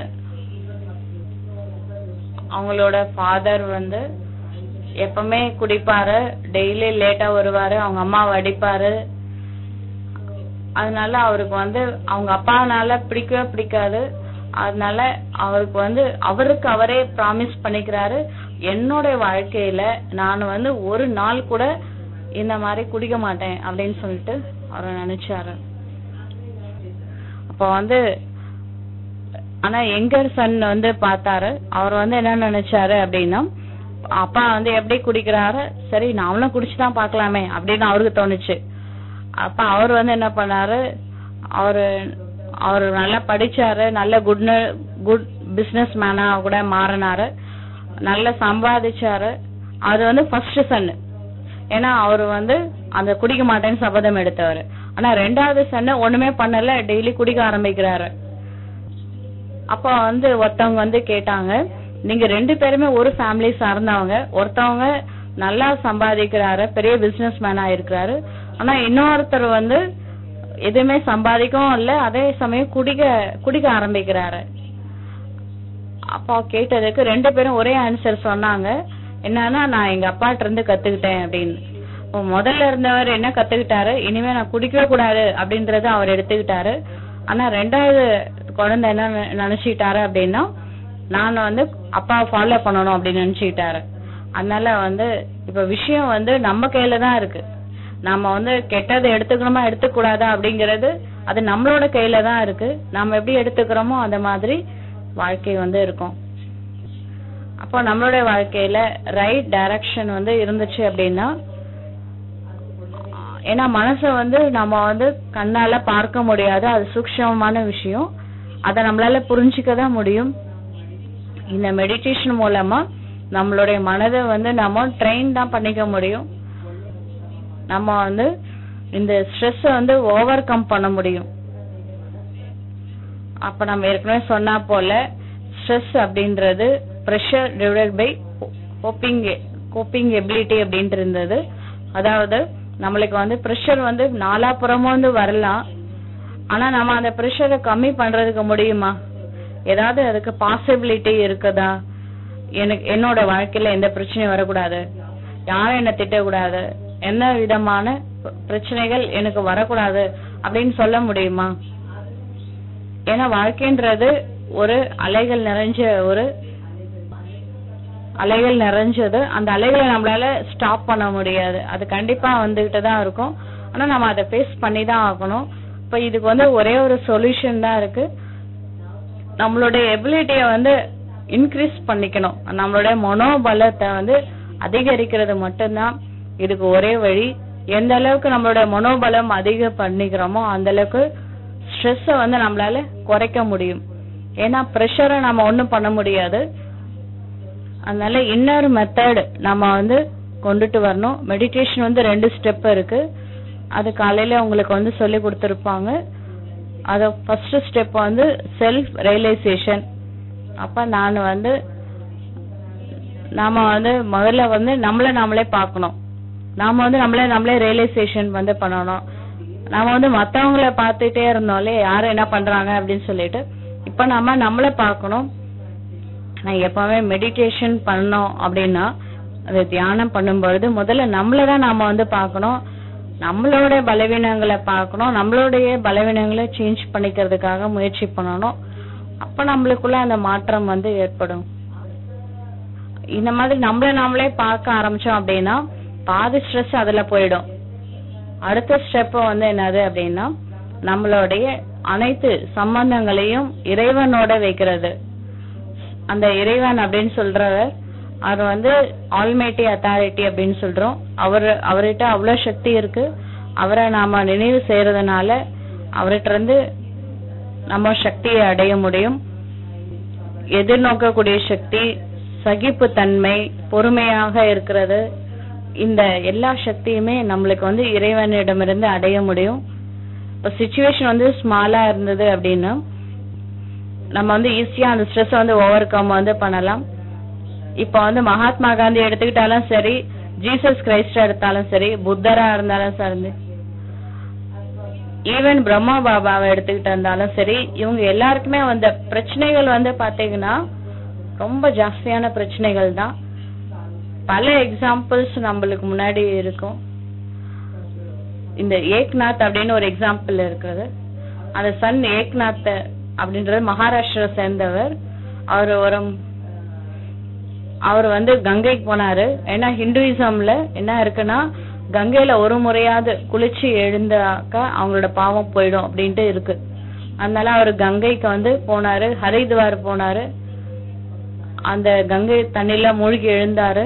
அவங்களோட ஃபாதர் வந்து எப்பவுமே குடிப்பாரு டெய்லி லேட்டா வருவாரு அவங்க அம்மாவை அடிப்பாரு அதனால அவருக்கு வந்து அவங்க அப்பானால பிடிக்கவே பிடிக்காது அதனால அவருக்கு வந்து அவருக்கு அவரே ப்ராமிஸ் பண்ணிக்கிறாரு என்னோட வாழ்க்கையில நான் வந்து ஒரு நாள் கூட இந்த மாதிரி குடிக்க மாட்டேன் அப்படின்னு சொல்லிட்டு அவர் நினைச்சாரு அப்ப வந்து ஆனா எங்கர் சன் வந்து பார்த்தாரு அவர் வந்து என்ன நினைச்சாரு அப்படின்னா அப்பா வந்து எப்படி குடிக்கிறாரு சரி நாமளும் குடிச்சுதான் பார்க்கலாமே அப்படின்னு அவருக்கு தோணுச்சு அப்ப அவர் வந்து என்ன பண்ணாரு அவரு அவர் நல்லா படிச்சாரு நல்ல குட் குட் பிசினஸ் மேனா கூட மாறினாரு நல்லா சம்பாதிச்சாரு அது வந்து ஃபர்ஸ்ட் சன்னு ஏன்னா அவர் வந்து அந்த குடிக்க மாட்டேன்னு சபதம் எடுத்தவர் ஆனா ரெண்டாவது சன்னு ஒண்ணுமே பண்ணல டெய்லி குடிக்க ஆரம்பிக்கிறாரு அப்ப வந்து ஒருத்தவங்க வந்து கேட்டாங்க நீங்க ரெண்டு பேருமே ஒரு ஃபேமிலி சார்ந்தவங்க ஒருத்தவங்க நல்லா சம்பாதிக்கிறாரு பெரிய பிசினஸ் மேனா இருக்கிறாரு ஆனா இன்னொருத்தர் வந்து எதுவுமே சம்பாதிக்கவும் இல்ல அதே சமயம் குடிக்க குடிக்க ஆரம்பிக்கிறாரு அப்பா கேட்டதுக்கு ரெண்டு பேரும் ஒரே ஆன்சர் சொன்னாங்க என்னன்னா நான் எங்க அப்பாட்ட இருந்து கத்துக்கிட்டேன் அப்படின்னு இப்போ முதல்ல இருந்தவர் என்ன கத்துக்கிட்டாரு இனிமே நான் குடிக்கவே கூடாது அப்படின்றத அவர் எடுத்துக்கிட்டாரு ஆனா ரெண்டாவது குழந்தை என்ன நினை- நினைச்சுக்கிட்டாரு அப்படின்னா நான் வந்து அப்பாவை ஃபாலோ பண்ணணும் அப்படின்னு நினைச்சுக்கிட்டாரு அதனால வந்து இப்ப விஷயம் வந்து நம்ம கையில தான் இருக்கு நாம வந்து கெட்டதை எடுத்துக்கணுமா எடுத்துக்கூடாதா அப்படிங்கறது அது நம்மளோட கையில தான் இருக்கு நாம எப்படி எடுத்துக்கிறோமோ அந்த மாதிரி வாழ்க்கை வந்து இருக்கும் அப்போ நம்மளுடைய வாழ்க்கையில ரைட் டைரக்ஷன் வந்து இருந்துச்சு அப்படின்னா ஏன்னா மனசை வந்து நம்ம வந்து கண்ணால பார்க்க முடியாது அது சூக்ஷ்மமான விஷயம் அதை நம்மளால புரிஞ்சுக்க தான் முடியும் இந்த மெடிடேஷன் மூலமா நம்மளுடைய மனதை வந்து நம்ம ட்ரெயின் தான் பண்ணிக்க முடியும் நம்ம வந்து இந்த ஸ்ட்ரெஸ் வந்து ஓவர் கம் பண்ண முடியும் அப்ப நம்ம ஏற்கனவே சொன்னா போல ஸ்ட்ரெஸ் அப்படின்றது pressure divide by coping coping ability அப்படின்ட்டு இருந்தது அதாவது நம்மளுக்கு வந்து ப்ரெஷர் வந்து நாலாபுறமும் வந்து வரலாம் ஆனா நம்ம அந்த ப்ரெஷரை கம்மி பண்றதுக்கு முடியுமா ஏதாவது அதுக்கு பாசிபிலிட்டி இருக்குதா எனக்கு என்னோட வாழ்க்கையில எந்த பிரச்சனையும் வரக்கூடாது யாரும் என்ன திட்டக்கூடாது என்ன விதமான ப- பிரச்சனைகள் எனக்கு வரக்கூடாது அப்படின்னு சொல்ல முடியுமா ஏன்னா வாழ்க்கைன்றது ஒரு அலைகள் நிறைஞ்ச ஒரு அலைகள் நிறைஞ்சது அந்த அலைகளை நம்மளால ஸ்டாப் பண்ண முடியாது அது கண்டிப்பா வந்துகிட்டு தான் இருக்கும் ஆனா நம்ம அதை ஃபேஸ் பண்ணி தான் ஆகணும் இப்ப இதுக்கு வந்து ஒரே ஒரு சொல்யூஷன் தான் இருக்கு நம்மளுடைய எபிலிட்டிய வந்து இன்க்ரீஸ் பண்ணிக்கணும் நம்மளுடைய மனோபலத்தை வந்து அதிகரிக்கிறது மட்டும்தான் இதுக்கு ஒரே வழி எந்த அளவுக்கு நம்மளுடைய மனோபலம் அதிக பண்ணிக்கிறோமோ அந்த அளவுக்கு ஸ்ட்ரெஸ்ஸ வந்து நம்மளால குறைக்க முடியும் ஏன்னா ப்ரெஷரை நம்ம ஒண்ணும் பண்ண முடியாது அதனால இன்னொரு மெத்தட் நம்ம வந்து கொண்டுட்டு வரணும் மெடிடேஷன் வந்து ரெண்டு ஸ்டெப் இருக்கு அது காலையில உங்களுக்கு வந்து சொல்லி கொடுத்துருப்பாங்க அத ஃபர்ஸ்ட் ஸ்டெப் வந்து செல்ஃப் ரியலைசேஷன் அப்ப நான் வந்து நாம வந்து முதல்ல வந்து நம்மள நாமளே பார்க்கணும் நாம வந்து நம்மளே நம்மளே ரியலைசேஷன் வந்து பண்ணணும் நாம வந்து மத்தவங்கள பார்த்துட்டே இருந்தோம்லே யாரும் என்ன பண்றாங்க அப்படின்னு சொல்லிட்டு இப்ப நாம நம்மள பார்க்கணும் நான் எப்பவுமே மெடிடேஷன் பண்ணோம் அப்படின்னா அது தியானம் பண்ணும்பொழுது முதல்ல நம்மள தான் நாம வந்து பார்க்கணும் நம்மளோட பலவீனங்களை பார்க்கணும் நம்மளுடைய பலவீனங்களை சேஞ்ச் பண்ணிக்கிறதுக்காக முயற்சி பண்ணணும் அப்ப நம்மளுக்குள்ள அந்த மாற்றம் வந்து ஏற்படும் இந்த மாதிரி நம்மள நாமளே பார்க்க ஆரம்பிச்சோம் அப்படின்னா பாதி ஸ்ட்ரெஸ் அதுல போயிடும் அடுத்த ஸ்டெப் வந்து என்னது அப்படின்னா நம்மளுடைய அனைத்து சம்பந்தங்களையும் இறைவனோட வைக்கிறது அந்த இறைவன் அப்படின்னு சொல்றவர் அவர் வந்து ஆல்மேட்டி அத்தாரிட்டி அப்படின்னு சொல்றோம் அவர் அவர்கிட்ட அவ்வளவு சக்தி இருக்கு அவரை நாம நினைவு செய்யறதுனால அவர்கிட்ட இருந்து நம்ம சக்தியை அடைய முடியும் எதிர்நோக்கக்கூடிய சக்தி சகிப்புத்தன்மை பொறுமையாக இருக்கிறது இந்த எல்லா சக்தியுமே நம்மளுக்கு வந்து இறைவனிடமிருந்து அடைய முடியும் இப்போ சுச்சுவேஷன் வந்து ஸ்மாலா இருந்தது அப்படின்னா நம்ம வந்து ஈஸியா அந்த ஸ்ட்ரெஸ் வந்து ஓவர் கம் வந்து பண்ணலாம் இப்போ வந்து மகாத்மா காந்தி எடுத்துக்கிட்டாலும் சரி ஜீசஸ் கிரைஸ்ட் எடுத்தாலும் சரி புத்தரா இருந்தாலும் சரி ஈவன் பிரம்மா பாபாவை எடுத்துக்கிட்டு இருந்தாலும் சரி இவங்க எல்லாருக்குமே வந்த பிரச்சனைகள் வந்து பாத்தீங்கன்னா ரொம்ப ஜாஸ்தியான பிரச்சனைகள் தான் பல எக்ஸாம்பிள்ஸ் நம்மளுக்கு முன்னாடி இருக்கும் இந்த ஏக்நாத் அப்படின்னு ஒரு எக்ஸாம்பிள் இருக்குது அந்த சன் ஏக்நாத் அப்படின்றது மகாராஷ்டிரா சேர்ந்தவர் அவர் ஒரு அவர் வந்து கங்கைக்கு போனாரு ஏன்னா ஹிந்துயிசம்ல என்ன இருக்குன்னா கங்கையில ஒரு முறையாவது குளிச்சு எழுந்தாக்கா அவங்களோட பாவம் போயிடும் அப்படின்ட்டு இருக்கு அதனால அவர் கங்கைக்கு வந்து போனாரு ஹரித்வார் போனாரு அந்த கங்கை தண்ணில மூழ்கி எழுந்தாரு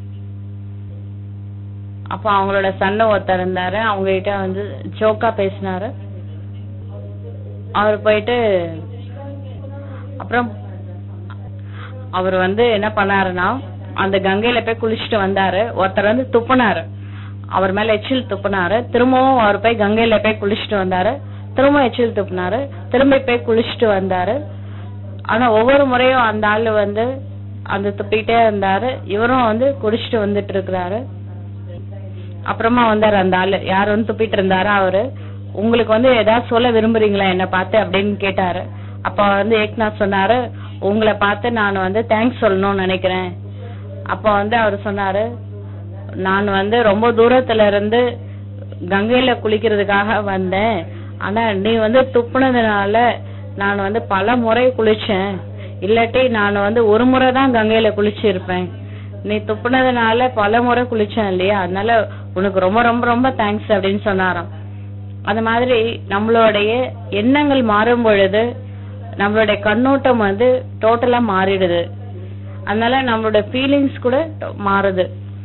அப்ப அவங்களோட சன்ன ஒருத்தர் இருந்தாரு அவங்க கிட்ட வந்து ஜோக்கா பேசினாரு அவர் போயிட்டு அப்புறம் அவர் வந்து என்ன பண்ணாருன்னா அந்த கங்கையில போய் குளிச்சுட்டு வந்தாரு ஒருத்தர் வந்து துப்புனாரு அவர் மேல எச்சில் துப்புனாரு திரும்பவும் அவர் போய் கங்கையில போய் குளிச்சுட்டு வந்தாரு திரும்ப எச்சில் துப்புனாரு திரும்ப போய் குளிச்சுட்டு வந்தாரு ஆனா ஒவ்வொரு முறையும் அந்த ஆளு வந்து அந்த துப்பிட்டே இருந்தாரு இவரும் வந்து குடிச்சிட்டு வந்துட்டு இருக்கிறாரு அப்புறமா வந்தாரு அந்த ஆளு யார் வந்து துப்பிட்டு இருந்தாரோ அவரு உங்களுக்கு வந்து ஏதாவது சொல்ல விரும்புறீங்களா என்ன பார்த்து அப்படின்னு கேட்டாரு அப்ப வந்து ஏக்நாத் சொன்னாரு உங்களை பார்த்து நான் வந்து தேங்க்ஸ் சொல்லணும்னு நினைக்கிறேன் அப்ப வந்து அவர் சொன்னாரு நான் வந்து ரொம்ப தூரத்துல இருந்து கங்கையில குளிக்கிறதுக்காக வந்தேன் ஆனா நீ வந்து துப்புனதுனால நான் வந்து பல முறை குளிச்சேன் இல்லாட்டி நான் வந்து ஒரு முறை தான் கங்கையில குளிச்சிருப்பேன் நீ துப்புனதுனால பல முறை குளிச்சேன் இல்லையா அதனால உனக்கு ரொம்ப ரொம்ப ரொம்ப தேங்க்ஸ் அப்படின்னு சொன்னாராம் அந்த மாதிரி நம்மளுடைய எண்ணங்கள் மாறும் பொழுது நம்மளுடைய கண்ணோட்டம் வந்து டோட்டலா மாறிடுது அதனால நம்மளோட ஃபீலிங்ஸ் கூட மாறுது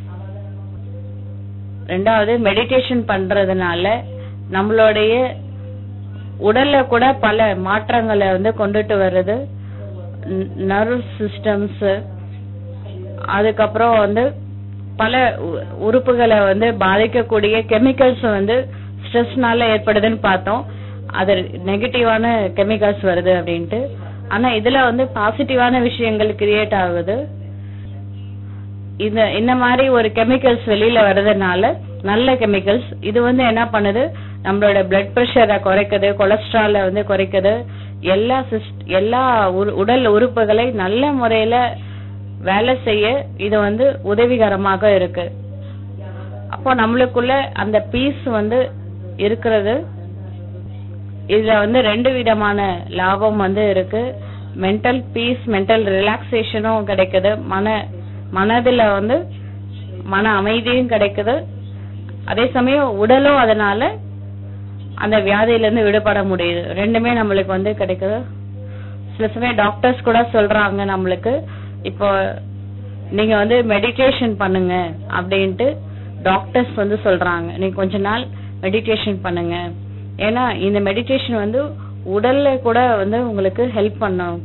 ரெண்டாவது மெடிடேஷன் பண்றதுனால நம்மளுடைய உடல்ல கூட பல மாற்றங்களை வந்து கொண்டுட்டு வருது நர்வ் சிஸ்டம்ஸ் அதுக்கப்புறம் வந்து பல உ- உறுப்புகளை வந்து பாதிக்கக்கூடிய கெமிக்கல்ஸ் வந்து ஸ்ட்ரெஸ்னால ஏற்படுதுன்னு பார்த்தோம் அது நெகட்டிவான கெமிக்கல்ஸ் வருது அப்படின்ட்டு ஆனா இதுல வந்து பாசிட்டிவான விஷயங்கள் கிரியேட் ஆகுது இந்த இந்த மாதிரி ஒரு கெமிக்கல்ஸ் வெளியில வர்றதுனால நல்ல கெமிக்கல்ஸ் இது வந்து என்ன பண்ணுது நம்மளோட பிளட் பிரஷரை குறைக்குது கொலஸ்ட்ரால வந்து குறைக்குது எல்லா சிஸ்ட் எல்லா உரு- உடல் உறுப்புகளை நல்ல முறையில வேலை செய்ய இது வந்து உதவிகரமாக இருக்கு அப்போ நம்மளுக்குள்ள அந்த பீஸ் வந்து இருக்கிறது இதுல வந்து ரெண்டு விதமான லாபம் வந்து இருக்கு மென்டல் பீஸ் மென்டல் ரிலாக்ஸேஷனும் கிடைக்குது மன மனதுல வந்து மன அமைதியும் கிடைக்குது அதே சமயம் உடலும் அதனால அந்த வியாதியில இருந்து விடுபட முடியுது ரெண்டுமே நம்மளுக்கு வந்து கிடைக்குது சில சமயம் டாக்டர்ஸ் கூட சொல்றாங்க நம்மளுக்கு இப்போ நீங்க வந்து மெடிடேஷன் பண்ணுங்க அப்படின்ட்டு டாக்டர்ஸ் வந்து சொல்றாங்க நீங்க கொஞ்ச நாள் மெடிடேஷன் பண்ணுங்க ஏன்னா இந்த மெடிடேஷன் வந்து உடல்ல கூட வந்து உங்களுக்கு ஹெல்ப் பண்ணும்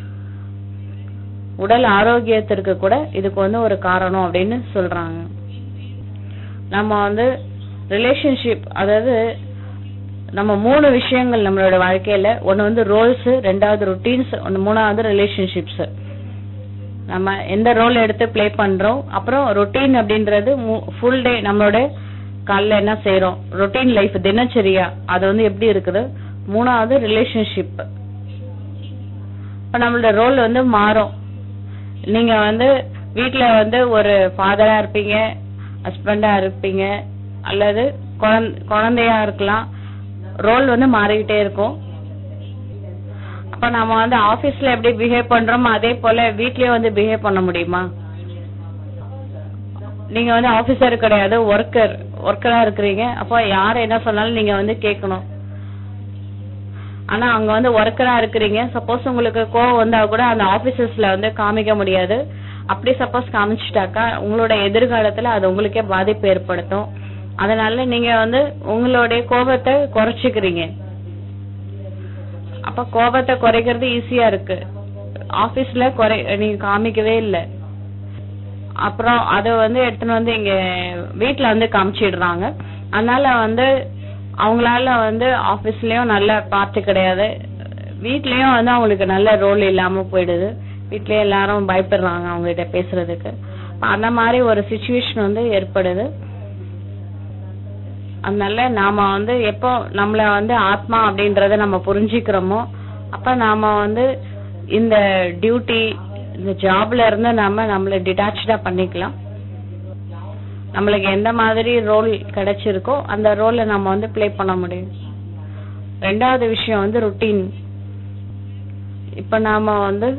உடல் ஆரோக்கியத்திற்கு கூட இதுக்கு வந்து ஒரு காரணம் அப்படின்னு சொல்றாங்க நம்ம வந்து ரிலேஷன்ஷிப் அதாவது நம்ம மூணு விஷயங்கள் நம்மளோட வாழ்க்கையில ஒன்னு வந்து ரோல்ஸ் ரெண்டாவது ருட்டீன்ஸ் ஒன்னு மூணாவது ரிலேஷன்ஷிப்ஸ் நம்ம எந்த ரோல் எடுத்து ப்ளே பண்றோம் அப்புறம் ரொட்டீன் அப்படின்றது ஃபுல் டே நம்மளோட காலைல என்ன செய்றோம் ரொட்டீன் லைஃப் தினச்சரியா அது வந்து எப்படி இருக்குது மூணாவது ரிலேஷன்ஷிப் இப்ப நம்மளோட ரோல் வந்து மாறும் நீங்க வந்து வீட்ல வந்து ஒரு ஃபாதரா இருப்பீங்க ஹஸ்பண்டா இருப்பீங்க அல்லது குழந்தை- குழந்தையா இருக்கலாம் ரோல் வந்து மாறிக்கிட்டே இருக்கும் அப்ப நம்ம வந்து ஆபீஸ்ல எப்படி பிஹேவ் பண்றோமோ அதே போல வீட்லயும் வந்து பிஹேவ் பண்ண முடியுமா நீங்க வந்து ஆபீசர் கிடையாது ஒர்க்கர் ஒர்க்கரா இருக்கிறீங்க அப்போ யார் என்ன சொன்னாலும் நீங்க வந்து கேட்கணும் ஆனா அங்க வந்து ஒர்க்கரா இருக்கிறீங்க சப்போஸ் உங்களுக்கு கோவம் வந்தா கூட அந்த ஆபீசஸ்ல வந்து காமிக்க முடியாது அப்படி சப்போஸ் காமிச்சிட்டாக்கா உங்களோட எதிர்காலத்துல அது உங்களுக்கே பாதிப்பு ஏற்படுத்தும் அதனால நீங்க வந்து உங்களுடைய கோபத்தை குறைச்சிக்கிறீங்க அப்ப கோபத்தை குறைக்கிறது ஈஸியா இருக்கு ஆபீஸ்ல குறை நீங்க காமிக்கவே இல்லை அப்புறம் அத வந்து எடுத்துன்னு வந்து இங்க வீட்ல வந்து காமிச்சிடுறாங்க அதனால வந்து அவங்களால வந்து ஆபீஸ்லயும் நல்ல பார்ட்டி கிடையாது வீட்லயும் வந்து அவங்களுக்கு நல்ல ரோல் இல்லாம போயிடுது வீட்லயே எல்லாரும் பயப்படுறாங்க அவங்க கிட்ட பேசுறதுக்கு அப்ப அந்த மாதிரி ஒரு சுச்சுவேஷன் வந்து ஏற்படுது அதனால நாம வந்து எப்போ நம்மள வந்து ஆத்மா அப்படின்றத நம்ம புரிஞ்சுக்கிறோமோ அப்ப நாம வந்து இந்த டியூட்டி இந்த ஜாப்ல இருந்து நாம நம்மள டிட்டாச்சா பண்ணிக்கலாம் நம்மளுக்கு எந்த மாதிரி ரோல் கிடைச்சிருக்கோ அந்த ரோலை நம்ம வந்து ப்ளே பண்ண முடியும் ரெண்டாவது விஷயம் வந்து ருட்டீன் இப்ப நாம வந்து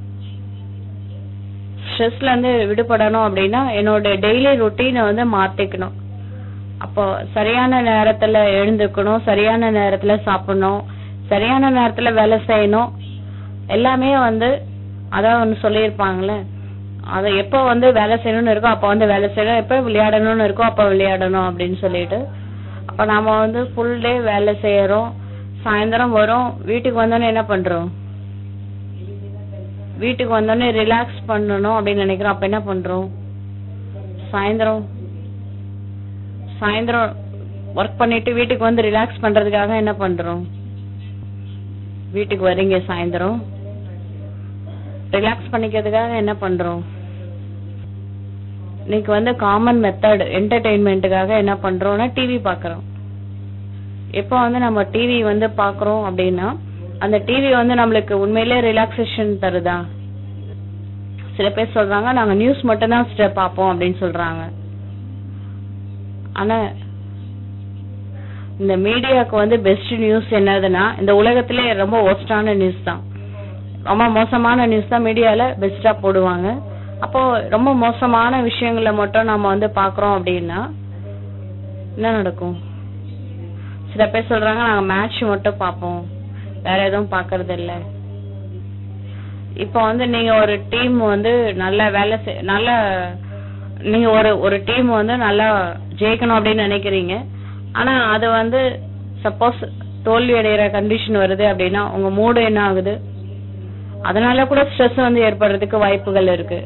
ஸ்ட்ரெஸ்ல இருந்து விடுபடணும் அப்படின்னா என்னோட டெய்லி ருட்டீனை வந்து மாத்திக்கணும் அப்போ சரியான நேரத்துல எழுந்துக்கணும் சரியான நேரத்துல சாப்பிடணும் சரியான நேரத்துல வேலை செய்யணும் எல்லாமே வந்து அதான் ஒன்று சொல்லியிருப்பாங்களே அதை எப்போ வந்து வேலை செய்யணும்னு இருக்கோ அப்போ வந்து வேலை செய்யணும் எப்போ விளையாடணும்னு இருக்கோ அப்போ விளையாடணும் அப்படின்னு சொல்லிட்டு அப்போ நாம வந்து ஃபுல் டே வேலை செய்யறோம் சாயந்தரம் வரோம் வீட்டுக்கு வந்தோடனே என்ன பண்றோம் வீட்டுக்கு வந்தோடனே ரிலாக்ஸ் பண்ணணும் அப்படின்னு நினைக்கிறோம் அப்ப என்ன பண்றோம் சாயந்தரம் சாயந்தரம் ஒர்க் பண்ணிட்டு வீட்டுக்கு வந்து ரிலாக்ஸ் பண்றதுக்காக என்ன பண்றோம் வீட்டுக்கு வரீங்க சாயந்தரம் ரிலாக்ஸ் பண்ணிக்கிறதுக்காக என்ன பண்றோம் இன்னைக்கு வந்து காமன் மெத்தட் என்டர்டெயின்மெண்ட்டுக்காக என்ன பண்றோம்னா டிவி பாக்குறோம் எப்போ வந்து நம்ம டிவி வந்து பாக்குறோம் அப்படின்னா அந்த டிவி வந்து நம்மளுக்கு உண்மையிலே ரிலாக்ஸேஷன் தருதா சில பேர் சொல்றாங்க நாங்க நியூஸ் மட்டும் தான் சிஸ்டர் பார்ப்போம் அப்படின்னு சொல்றாங்க ஆனா இந்த மீடியாவுக்கு வந்து பெஸ்ட் நியூஸ் என்னதுன்னா இந்த உலகத்திலே ரொம்ப ஒஸ்டான நியூஸ் தான் ரொம்ப மோசமான நியூஸ் தான் மீடியால பெஸ்டா போடுவாங்க அப்போ ரொம்ப மோசமான விஷயங்களை மட்டும் நம்ம வந்து பாக்குறோம் அப்படின்னா என்ன நடக்கும் சில பேர் சொல்றாங்க நாங்க மேட்ச் மட்டும் பார்ப்போம் வேற எதுவும் பாக்குறது இல்ல இப்போ வந்து நீங்க ஒரு டீம் வந்து நல்ல வேலை செய் நல்ல நீங்க ஒரு ஒரு டீம் வந்து நல்லா ஜெயிக்கணும் அப்படின்னு நினைக்கிறீங்க ஆனா அது வந்து சப்போஸ் தோல்வி அடைகிற கண்டிஷன் வருது அப்படின்னா உங்க மூடு என்ன ஆகுது அதனால கூட ஸ்ட்ரெஸ் வந்து ஏற்படுறதுக்கு வாய்ப்புகள் இருக்கு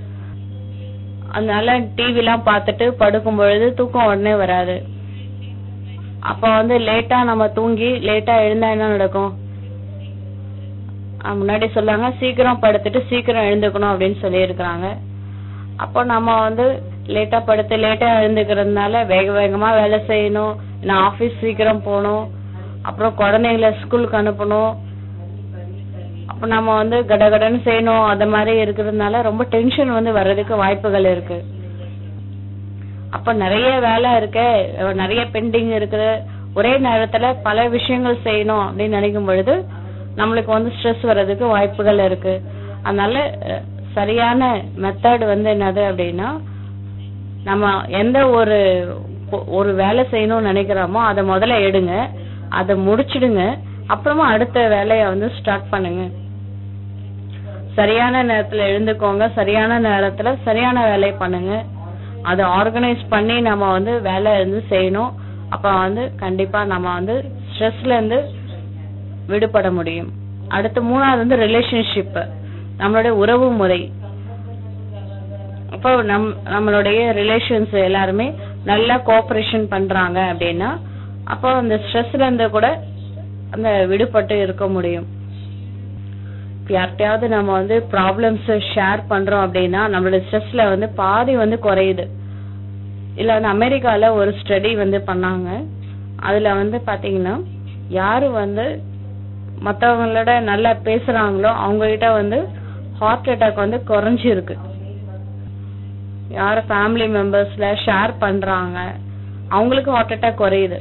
அதனால டிவி எல்லாம் பார்த்துட்டு படுக்கும் பொழுது தூக்கம் உடனே வராது அப்ப வந்து லேட்டா நம்ம தூங்கி லேட்டா எழுந்தா என்ன நடக்கும் அஹ் முன்னாடி சொல்லாங்க சீக்கிரம் படுத்துட்டு சீக்கிரம் எழுந்துக்கணும் அப்படின்னு சொல்லி இருக்கிறாங்க அப்போ நம்ம வந்து லேட்டா படுத்து லேட்டா எழுந்துக்கிறதுனால வேக வேகமா வேலை செய்யணும் நான் ஆபீஸ் சீக்கிரம் போகணும் அப்புறம் குழந்தைங்கள ஸ்கூலுக்கு அனுப்பணும் அப்ப நம்ம வந்து கடகடன்னு செய்யணும் அந்த மாதிரி இருக்கிறதுனால ரொம்ப டென்ஷன் வந்து வர்றதுக்கு வாய்ப்புகள் இருக்கு அப்ப நிறைய வேலை இருக்கு அஹ் நிறைய பெண்டிங் இருக்குது ஒரே நேரத்துல பல விஷயங்கள் செய்யணும் அப்படின்னு நினைக்கும் பொழுது நம்மளுக்கு வந்து ஸ்ட்ரெஸ் வர்றதுக்கு வாய்ப்புகள் இருக்கு அதனால அஹ், சரியான மெத்தட் வந்து என்னது அப்படின்னா நம்ம எந்த ஒரு ஒரு வேலை செய்யணும்னு நினைக்கிறோமோ அதை முதல்ல எடுங்க அதை முடிச்சிடுங்க அப்புறமா அடுத்த வேலையை வந்து ஸ்டார்ட் பண்ணுங்க சரியான நேரத்துல எழுந்துக்கோங்க சரியான நேரத்துல சரியான வேலையை பண்ணுங்க அதை ஆர்கனைஸ் பண்ணி நம்ம வந்து வேலை வந்து செய்யணும் அப்ப வந்து கண்டிப்பா நம்ம வந்து ஸ்ட்ரெஸ்ல இருந்து விடுபட முடியும் அடுத்து மூணாவது வந்து ரிலேஷன்ஷிப் நம்மளுடைய உறவு முறை அப்போ நம் நம்மளுடைய ரிலேஷன்ஸ் எல்லாருமே நல்லா கோஆபரேஷன் பண்றாங்க அப்படின்னா அப்போ அந்த ஸ்ட்ரெஸ்ல இருந்து கூட அந்த விடுபட்டு இருக்க முடியும் இப்ப யார்கிட்டயாவது நம்ம வந்து ப்ராப்ளம்ஸ் ஷேர் பண்றோம் அப்படின்னா நம்மளோட ஸ்ட்ரெஸ்ல வந்து பாதி வந்து குறையுது இல்ல வந்து அமெரிக்கால ஒரு ஸ்டடி வந்து பண்ணாங்க அதுல வந்து பாத்தீங்கன்னா யாரு வந்து மத்தவங்களோட நல்லா பேசுறாங்களோ அவங்க கிட்ட வந்து ஹார்ட் அட்டாக் வந்து குறைஞ்சிருக்கு யார ஃபேமிலி மெம்பர்ஸ்ல ஷேர் பண்றாங்க அவங்களுக்கு ஹார்ட் அட்டாக் குறையுது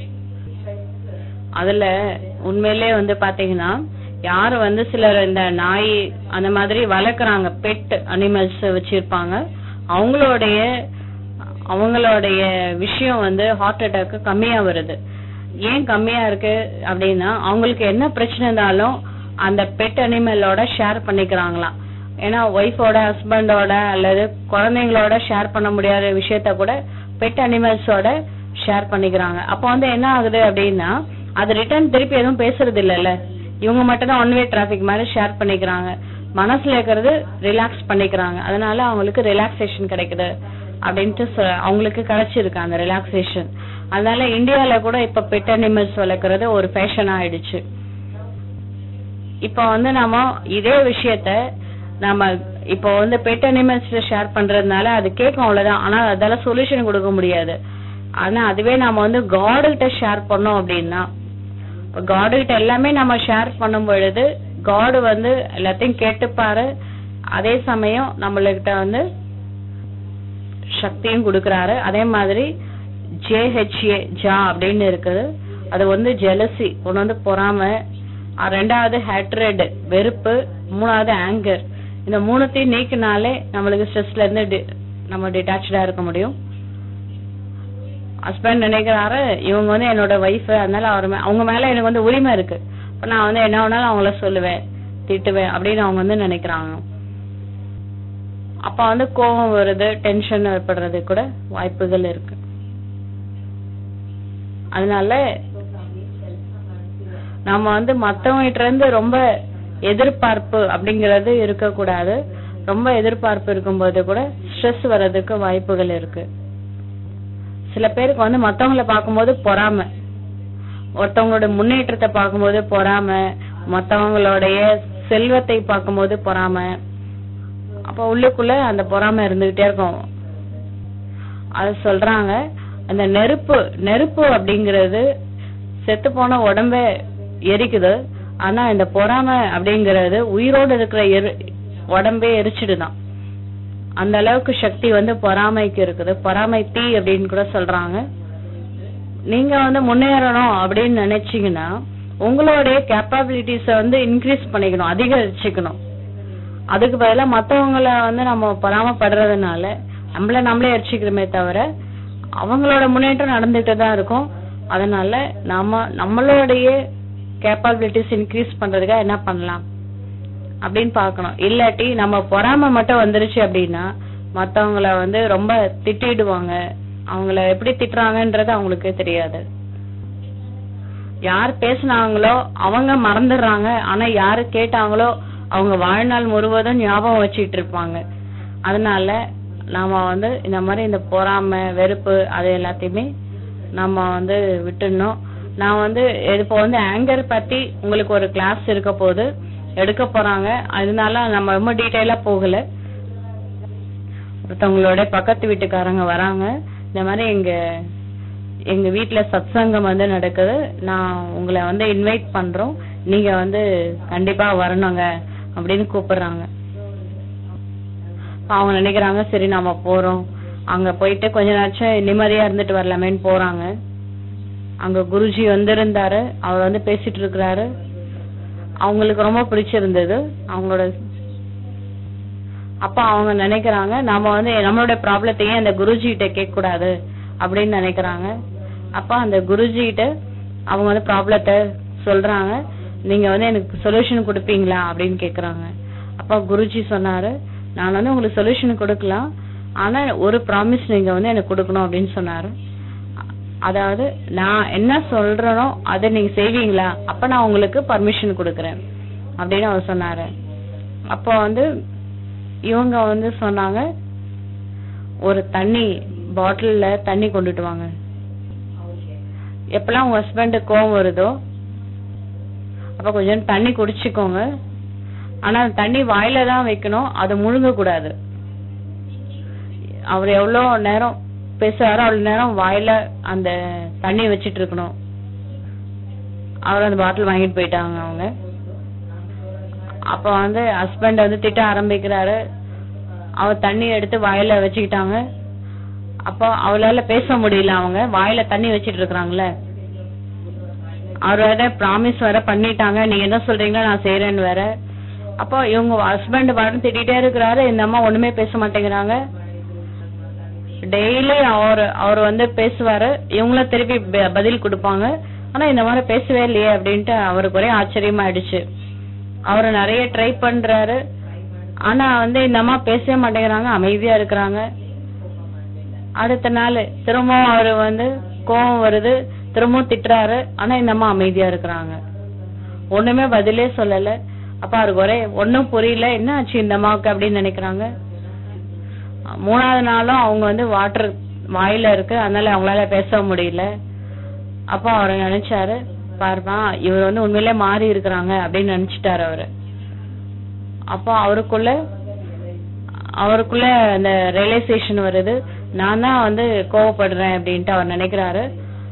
அதுல உண்மையிலே வந்து பாத்தீங்கன்னா யாரு வந்து சிலர் இந்த நாய் அந்த மாதிரி வளர்க்குறாங்க பெட் அனிமல்ஸ் வச்சிருப்பாங்க அவங்களுடைய அவங்களுடைய விஷயம் வந்து ஹார்ட் அட்டாக் கம்மியா வருது ஏன் கம்மியா இருக்கு அப்படின்னா அவங்களுக்கு என்ன பிரச்சனை இருந்தாலும் அந்த பெட் அனிமலோட ஷேர் பண்ணிக்கிறாங்களாம் ஏன்னா ஒய்ஃபோட ஹஸ்பண்டோட அல்லது குழந்தைங்களோட ஷேர் பண்ண முடியாத விஷயத்த கூட பெட் அனிமல்ஸோட ஷேர் பண்ணிக்கிறாங்க அப்போ வந்து என்ன ஆகுது அப்படின்னா அது ரிட்டர்ன் திருப்பி எதுவும் பேசுறது இல்லைல்ல இவங்க மட்டும் தான் ஒன் வே டிராபிக் மாதிரி ஷேர் பண்ணிக்கிறாங்க மனசுல இருக்கிறது ரிலாக்ஸ் பண்ணிக்கிறாங்க அதனால அவங்களுக்கு ரிலாக்ஸேஷன் கிடைக்குது அப்படின்ட்டு சொ- அவங்களுக்கு கிடைச்சிருக்கு அந்த ரிலாக்ஸேஷன் அதனால இந்தியால கூட இப்ப பெட் அனிமல்ஸ் வளர்க்கறது ஒரு ஃபேஷன் ஆயிடுச்சு இப்ப வந்து நாம இதே விஷயத்த நாம இப்போ வந்து பெட் அனிமல்ஸ்ல ஷேர் பண்றதுனால அது கேட்கும் அவ்வளவுதான் ஆனா அதால சொல்யூஷன் கொடுக்க முடியாது ஆனா அதுவே நாம வந்து காட் கிட்ட ஷேர் பண்ணோம் அப்படின்னா காட் கிட்ட எல்லாமே நம்ம ஷேர் பண்ணும் பொழுது காட் வந்து எல்லாத்தையும் கேட்டுப்பாரு அதே சமயம் நம்மளுக்கிட்ட வந்து சக்தியும் கொடுக்கறாரு அதே மாதிரி ஜேஹெச்ஏ ஜா அப்படின்னு இருக்குது அது வந்து ஜெலசி ஒன்னு வந்து பொறாம அஹ் ரெண்டாவது ஹேட்ரட் வெறுப்பு மூணாவது ஆங்கர் இந்த மூணுத்தையும் நீக்கினாலே நம்மளுக்கு ஸ்ட்ரெஸ்ல இருந்து டி- நம்ம டிட்டாச்சா இருக்க முடியும் ஹஸ்பண்ட் நினைக்கிறாரு இவங்க வந்து என்னோட ஒய்ஃப் அதனால அவர் மே- அவங்க மேல எனக்கு வந்து உரிமை இருக்கு இப்ப நான் வந்து என்ன வேணாலும் அவங்கள சொல்லுவேன் திட்டுவேன் அப்படின்னு அவங்க வந்து நினைக்கிறாங்க அப்ப வந்து கோபம் வருது டென்ஷன் ஏற்படுறது கூட வாய்ப்புகள் இருக்கு அதனால நம்ம வந்து மத்தவங்கிட்ட இருந்து ரொம்ப எதிர்பார்ப்பு அப்படிங்கறது இருக்கக்கூடாது ரொம்ப எதிர்பார்ப்பு இருக்கும்போது கூட ஸ்ட்ரெஸ் வர்றதுக்கு வாய்ப்புகள் இருக்கு சில பேருக்கு வந்து மத்தவங்கள பார்க்கும்போது பொறாமை ஒருத்தவங்களோட முன்னேற்றத்தை பார்க்கும்போது பொறாமை மத்தவங்களுடைய செல்வத்தை பார்க்கும்போது பொறாமை அப்ப உள்ளுக்குள்ள அந்த பொறாமை இருந்துகிட்டே இருக்கும் அது சொல்றாங்க அந்த நெருப்பு நெருப்பு அப்படிங்கறது செத்து போன உடம்ப எரிக்குது ஆனா இந்த பொறாமை அப்படிங்கறது உயிரோடு இருக்கிற எரி உடம்பே எரிச்சிடுதான் அந்த அளவுக்கு சக்தி வந்து பொறாமைக்கு இருக்குது பொறாமை தீ அப்படின்னு கூட சொல்றாங்க நீங்க வந்து முன்னேறணும் அப்படின்னு நினைச்சீங்கன்னா உங்களுடைய கேப்பபிலிட்டிஸ வந்து இன்க்ரீஸ் பண்ணிக்கணும் அதிகரிச்சுக்கணும் அதுக்கு பதிலா மத்தவங்கள வந்து நம்ம பொறாமப்படுறதுனால நம்மள நம்மளே எரிச்சுக்கிறோமே தவிர அவங்களோட முன்னேற்றம் நடந்துட்டு தான் இருக்கும் அதனால நாம நம்மளுடைய கேப்பபிலிட்டிஸ் இன்க்ரீஸ் பண்றதுக்காக என்ன பண்ணலாம் அப்படின்னு பார்க்கணும் இல்லாட்டி நம்ம பொறாம மட்டும் வந்துருச்சு அப்படின்னா மத்தவங்கள வந்து ரொம்ப திட்டிடுவாங்க அவங்கள எப்படி திட்டுறாங்கன்றது அவங்களுக்கு தெரியாது யார் பேசுனாங்களோ அவங்க மறந்துடுறாங்க ஆனா யாரு கேட்டாங்களோ அவங்க வாழ்நாள் முழுவதும் ஞாபகம் வச்சிட்டு இருப்பாங்க அதனால நாம வந்து இந்த மாதிரி இந்த பொறாமை வெறுப்பு அது எல்லாத்தையுமே நம்ம வந்து விட்டுடணும் நான் வந்து இப்போ வந்து ஆங்கர் பத்தி உங்களுக்கு ஒரு கிளாஸ் இருக்க போது எடுக்க போறாங்க அதனால நம்ம ரொம்ப டீட்டெயிலா போகல ஒருத்தவங்களோட பக்கத்து வீட்டுக்காரங்க வராங்க இந்த மாதிரி எங்க எங்க வீட்ல சத்சங்கம் வந்து நடக்குது நான் உங்களை வந்து இன்வைட் பண்றோம் நீங்க வந்து கண்டிப்பா வரணுங்க அப்படின்னு கூப்பிடுறாங்க அவங்க நினைக்கிறாங்க சரி நாம போறோம் அங்க போயிட்டு கொஞ்ச நேரம் நிம்மதியா இருந்துட்டு வரலாமேன்னு போறாங்க அங்க குருஜி வந்திருந்தாரு அவர் வந்து பேசிட்டு இருக்கிறாரு அவங்களுக்கு ரொம்ப பிடிச்சிருந்தது அவங்களோட அப்ப அவங்க நினைக்கிறாங்க நாம வந்து நம்மளோட ப்ராப்ளத்தையே அந்த குருஜி கிட்ட கேட்க கூடாது அப்படின்னு நினைக்கிறாங்க அப்ப அந்த குருஜி கிட்ட அவங்க வந்து ப்ராப்ளத்தை சொல்றாங்க நீங்க வந்து எனக்கு சொல்யூஷன் கொடுப்பீங்களா அப்படின்னு கேக்குறாங்க அப்ப குருஜி சொன்னாரு நான் வந்து உங்களுக்கு சொல்யூஷன் கொடுக்கலாம் ஆனா ஒரு ப்ராமிஸ் நீங்க வந்து எனக்கு கொடுக்கணும் அப்படின்னு சொன்னாரு அதாவது நான் என்ன சொல்றேனோ அதை நீங்க செய்வீங்களா அப்ப நான் உங்களுக்கு பர்மிஷன் கொடுக்கறேன் அப்படின்னு அவர் சொன்னாரு அப்ப வந்து இவங்க வந்து சொன்னாங்க ஒரு தண்ணி பாட்டில்ல தண்ணி கொண்டுட்டு வாங்க எப்பெல்லாம் உங்க ஹஸ்பண்ட் கோவம் வருதோ அப்ப கொஞ்சம் தண்ணி குடிச்சுக்கோங்க ஆனா அந்த தண்ணி வாயில தான் வைக்கணும் அது முழுங்க கூடாது அவர் எவ்வளவு நேரம் பேசுறாரோ அவ்வளவு நேரம் வாயில அந்த தண்ணி வச்சிட்டு இருக்கணும் அவர் அந்த பாட்டில் வாங்கிட்டு போயிட்டாங்க அவங்க அப்ப வந்து ஹஸ்பண்ட் வந்து திட்ட ஆரம்பிக்கிறாரு அவர் தண்ணி எடுத்து வாயில வச்சுக்கிட்டாங்க அப்போ அவளால பேச முடியல அவங்க வாயில தண்ணி வச்சிட்டு இருக்காங்கல்ல அவர் வேற ப்ராமிஸ் வேற பண்ணிட்டாங்க நீங்க என்ன சொல்றீங்களோ நான் செய்யறேன்னு வேற அப்போ இவங்க ஹஸ்பண்ட் பாட்டு திட்டிட்டே இருக்கிறாரு இந்த அம்மா ஒண்ணுமே பேச மாட்டேங்கிறாங்க டெய்லி அவர் அவர் வந்து பேசுவாரு இவங்களும் திருப்பி ப- பதில் கொடுப்பாங்க ஆனா இந்த மாதிரி பேசவே இல்லையே அப்படின்ட்டு அவருக்கு ஒரே ஆச்சரியமா ஆயிடுச்சு அவரு நிறைய ட்ரை பண்றாரு ஆனா வந்து இந்த அம்மா பேசவே மாட்டேங்கிறாங்க அமைதியா இருக்கிறாங்க அடுத்த நாள் திரும்பவும் அவரு வந்து கோவம் வருது திரும்பவும் திட்டுறாரு ஆனா இந்த அம்மா அமைதியா இருக்கிறாங்க ஒண்ணுமே பதிலே சொல்லல அப்ப அவருக்கு ஒரே ஒண்ணும் புரியல என்ன ஆச்சு இந்த அம்மாவுக்கு அப்படின்னு நினைக்கிறாங்க மூணாவது நாளும் அவங்க வந்து வாட்டர் வாயில இருக்கு அதனால அவங்களால பேச முடியல அப்போ அவர் நினைச்சாரு பாருப்பா இவர் வந்து உண்மையிலே மாறி இருக்கிறாங்க அப்படின்னு நினைச்சிட்டாரு அவரு அப்போ அவருக்குள்ள அவருக்குள்ள அந்த ரியலைசேஷன் வருது நான் தான் வந்து கோவப்படுறேன் அப்படின்ட்டு அவர் நினைக்கிறாரு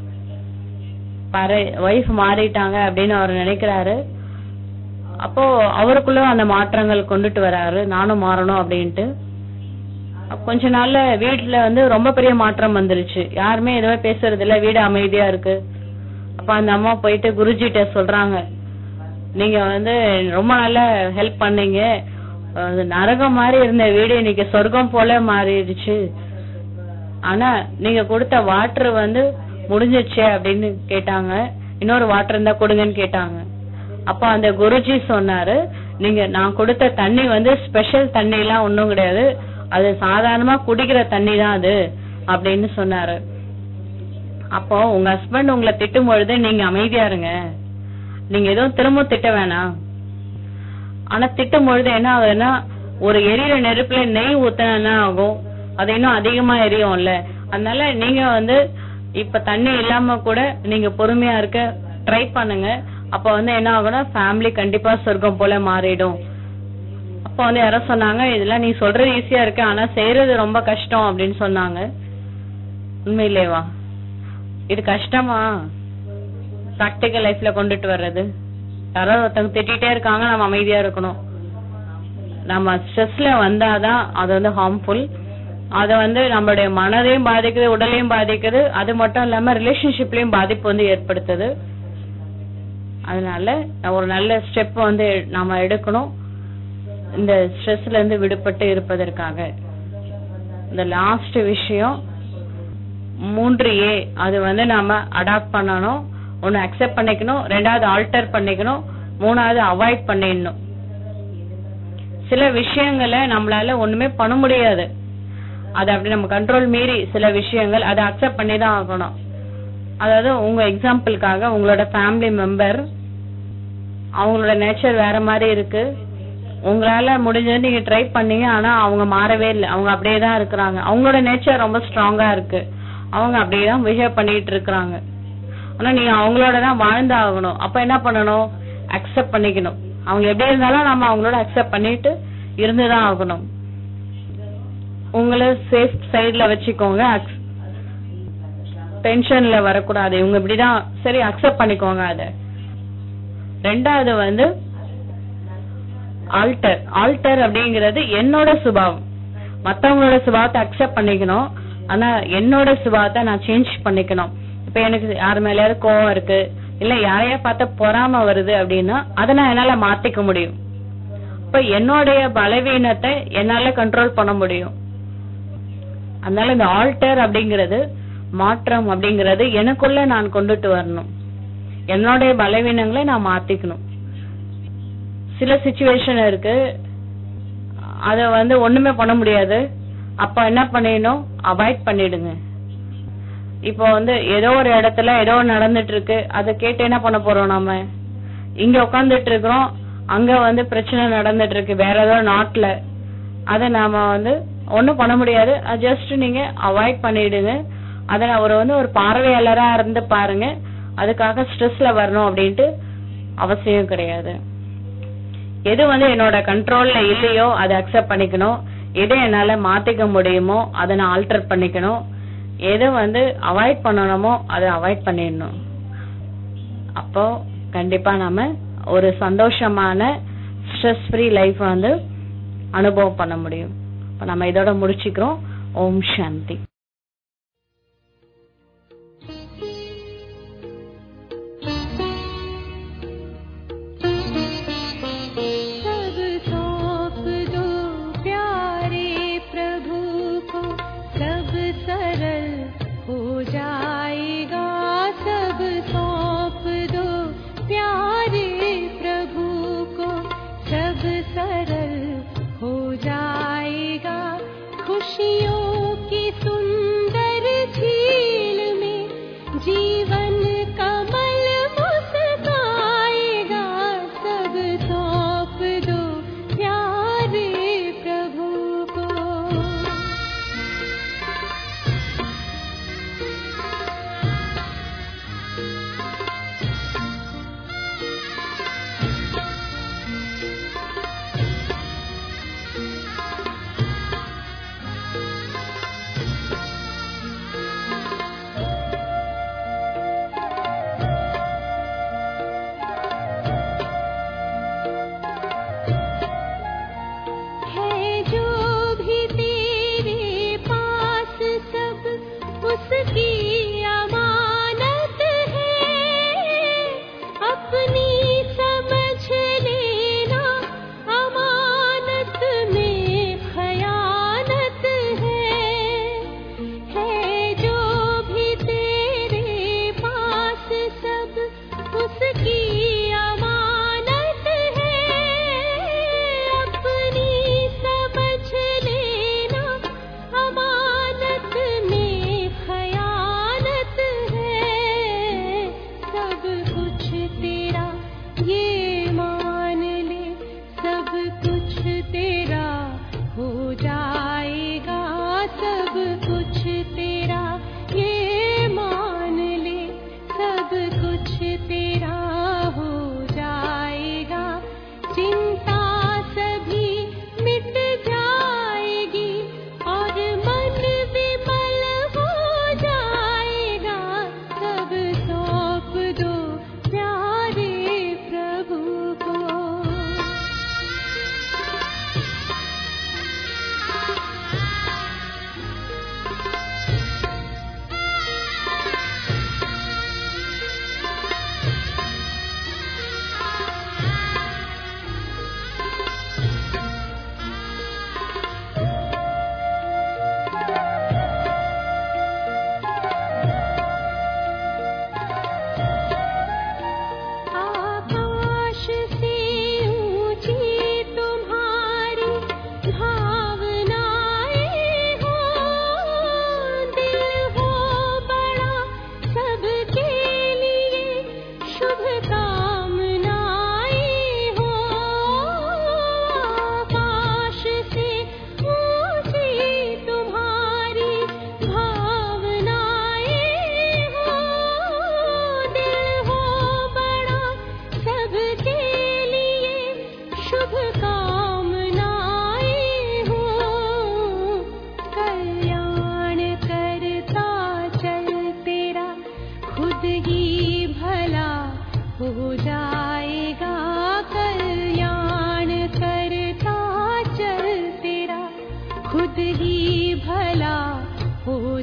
பாரு ஒய்ஃப் மாறிட்டாங்க அப்படின்னு அவர் நினைக்கிறாரு அப்போ அவருக்குள்ள அந்த மாற்றங்கள் கொண்டுட்டு வராரு நானும் மாறணும் அப்படின்ட்டு கொஞ்ச நாள்ல வீட்டுல வந்து ரொம்ப பெரிய மாற்றம் வந்துருச்சு யாருமே எதுவுமே பேசுறது இல்ல வீடு அமைதியா இருக்கு அப்ப அந்த அம்மா போயிட்டு குருஜிட்ட சொல்றாங்க நீங்க வந்து ரொம்ப நல்லா ஹெல்ப் பண்ணீங்க அது நரகம் மாதிரி இருந்த வீடு இன்னைக்கு சொர்க்கம் போல மாறிடுச்சு ஆனா நீங்க கொடுத்த வாட்டர் வந்து முடிஞ்சிருச்சே அப்படின்னு கேட்டாங்க இன்னொரு வாட்டர் இருந்தா கொடுங்கன்னு கேட்டாங்க அப்ப அந்த குருஜி சொன்னாரு நீங்க நான் கொடுத்த தண்ணி வந்து ஸ்பெஷல் தண்ணி எல்லாம் ஒண்ணும் கிடையாது அது சாதாரணமா குடிக்கிற தண்ணி தான் அது அப்படின்னு சொன்னாரு அப்போ உங்க ஹஸ்பண்ட் உங்களை திட்டும் பொழுது நீங்க அமைதியா இருங்க நீங்க எதுவும் திரும்ப திட்ட வேணாம் ஆனா திட்டும் பொழுது என்ன ஆகுதுன்னா ஒரு எரியிற நெருப்புல நெய் ஊத்தினா என்ன ஆகும் அது இன்னும் அதிகமா எரியும்ல அதனால நீங்க வந்து இப்ப தண்ணி இல்லாம கூட நீங்க பொறுமையா இருக்க ட்ரை பண்ணுங்க அப்ப வந்து என்ன ஆகும்னா ஃபேமிலி கண்டிப்பா சொர்க்கம் போல மாறிடும் அப்ப வந்து யாரோ சொன்னாங்க இதெல்லாம் நீ சொல்றது ஈஸியா இருக்கு ஆனா செய்யறது ரொம்ப கஷ்டம் அப்படின்னு சொன்னாங்க உண்மையிலேவா இது கஷ்டமா ப்ராக்டிக்கல் லைஃப்ல கொண்டுட்டு வர்றது யாரோ ஒருத்தவங்க திட்டிட்டே இருக்காங்க நம்ம அமைதியா இருக்கணும் நம்ம ஸ்ட்ரெஸ்ல வந்தாதான் அது வந்து ஹார்ம்ஃபுல் அது வந்து நம்மளுடைய மனதையும் பாதிக்குது உடலையும் பாதிக்குது அது மட்டும் இல்லாம ரிலேஷன்ஷிப்லயும் பாதிப்பு வந்து ஏற்படுத்துது அதனால ஒரு நல்ல ஸ்டெப் வந்து நாம எடுக்கணும் இந்த ஸ்ட்ரெஸ்ல இருந்து விடுபட்டு இருப்பதற்காக இந்த லாஸ்ட் விஷயம் மூன்று ஏ அது வந்து நாம அடாப்ட் பண்ணணும் ஒன்னு அக்செப்ட் பண்ணிக்கணும் ரெண்டாவது ஆல்டர் பண்ணிக்கணும் மூணாவது அவாய்ட் பண்ணிடணும் சில விஷயங்களை நம்மளால ஒண்ணுமே பண்ண முடியாது அது அப்படி நம்ம கண்ட்ரோல் மீறி சில விஷயங்கள் அதை அக்செப்ட் பண்ணி தான் ஆகணும் அதாவது உங்க எக்ஸாம்பிளுக்காக உங்களோட ஃபேமிலி மெம்பர் அவங்களோட நேச்சர் வேற மாதிரி இருக்கு உங்களால முடிஞ்சது நீங்க ட்ரை பண்ணீங்க ஆனா அவங்க மாறவே இல்லை அவங்க அப்படியே தான் இருக்கிறாங்க அவங்களோட நேச்சர் ரொம்ப ஸ்ட்ராங்கா இருக்கு அவங்க அப்படியே தான் பிஹேவ் பண்ணிட்டு இருக்கிறாங்க ஆனா நீங்க அவங்களோட தான் வாழ்ந்து ஆகணும் அப்ப என்ன பண்ணணும் அக்செப்ட் பண்ணிக்கணும் அவங்க எப்படி இருந்தாலும் நம்ம அவங்களோட அக்செப்ட் பண்ணிட்டு இருந்துதான் ஆகணும் உங்களை சேஃப் சைடுல வச்சுக்கோங்க டென்ஷன்ல வரக்கூடாது இவங்க இப்படிதான் சரி அக்செப்ட் பண்ணிக்கோங்க அத ரெண்டாவது வந்து ஆல்டர் ஆல்டர் அப்படிங்கிறது என்னோட சுபாவம் மத்தவங்களோட சுபாவத்தை அக்செப்ட் பண்ணிக்கணும் ஆனா என்னோட சுபாவத்தை நான் சேஞ்ச் பண்ணிக்கணும் இப்ப எனக்கு யார் மேலயாவது கோவம் இருக்கு இல்ல யாரையா பார்த்த பொறாம வருது அப்படின்னா அதை நான் என்னால மாத்திக்க முடியும் இப்ப என்னுடைய பலவீனத்தை என்னால கண்ட்ரோல் பண்ண முடியும் அதனால இந்த ஆல்டர் அப்படிங்கிறது மாற்றம் அப்படிங்கிறது எனக்குள்ள நான் கொண்டுட்டு வரணும் என்னுடைய பலவீனங்களை நான் மாத்திக்கணும் சில சுச்சுவேஷன் இருக்கு அத வந்து ஒண்ணுமே பண்ண முடியாது அப்ப என்ன பண்ணிடணும் அவாய்ட் பண்ணிடுங்க இப்போ வந்து ஏதோ ஒரு இடத்துல ஏதோ ஒண்ணு நடந்துட்டு இருக்கு அதை கேட்டு என்ன பண்ண போறோம் நாம இங்க உட்காந்துட்டு இருக்கிறோம் அங்க வந்து பிரச்சனை நடந்துட்டு இருக்கு வேற ஏதோ நாட்டுல அத நாம வந்து ஒண்ணும் பண்ண முடியாது ஜஸ்ட் நீங்க அவாய்ட் பண்ணிடுங்க அத அவர் வந்து ஒரு பார்வையாளரா இருந்து பாருங்க அதுக்காக ஸ்ட்ரெஸ்ல வரணும் அப்படின்ட்டு அவசியம் கிடையாது எது வந்து என்னோட கண்ட்ரோல்ல இல்லையோ அதை அக்செப்ட் பண்ணிக்கணும் எதை என்னால மாத்திக்க முடியுமோ அதை நான் ஆல்டர் பண்ணிக்கணும் எதை வந்து அவாய்ட் பண்ணணுமோ அதை அவாய்ட் பண்ணிடணும் அப்போ கண்டிப்பா நாம ஒரு சந்தோஷமான ஸ்ட்ரெஸ் ஃப்ரீ லைஃப் வந்து அனுபவம் பண்ண முடியும் இப்ப நம்ம இதோட முடிச்சுக்கிறோம் ஓம் சாந்தி
सब सौंप दो प्यारे प्रभु को सब सरल हो जाएगा सब सौंप दो प्यारे प्रभु को सब सरल हो जाएगा खुशियों की सुन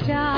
जा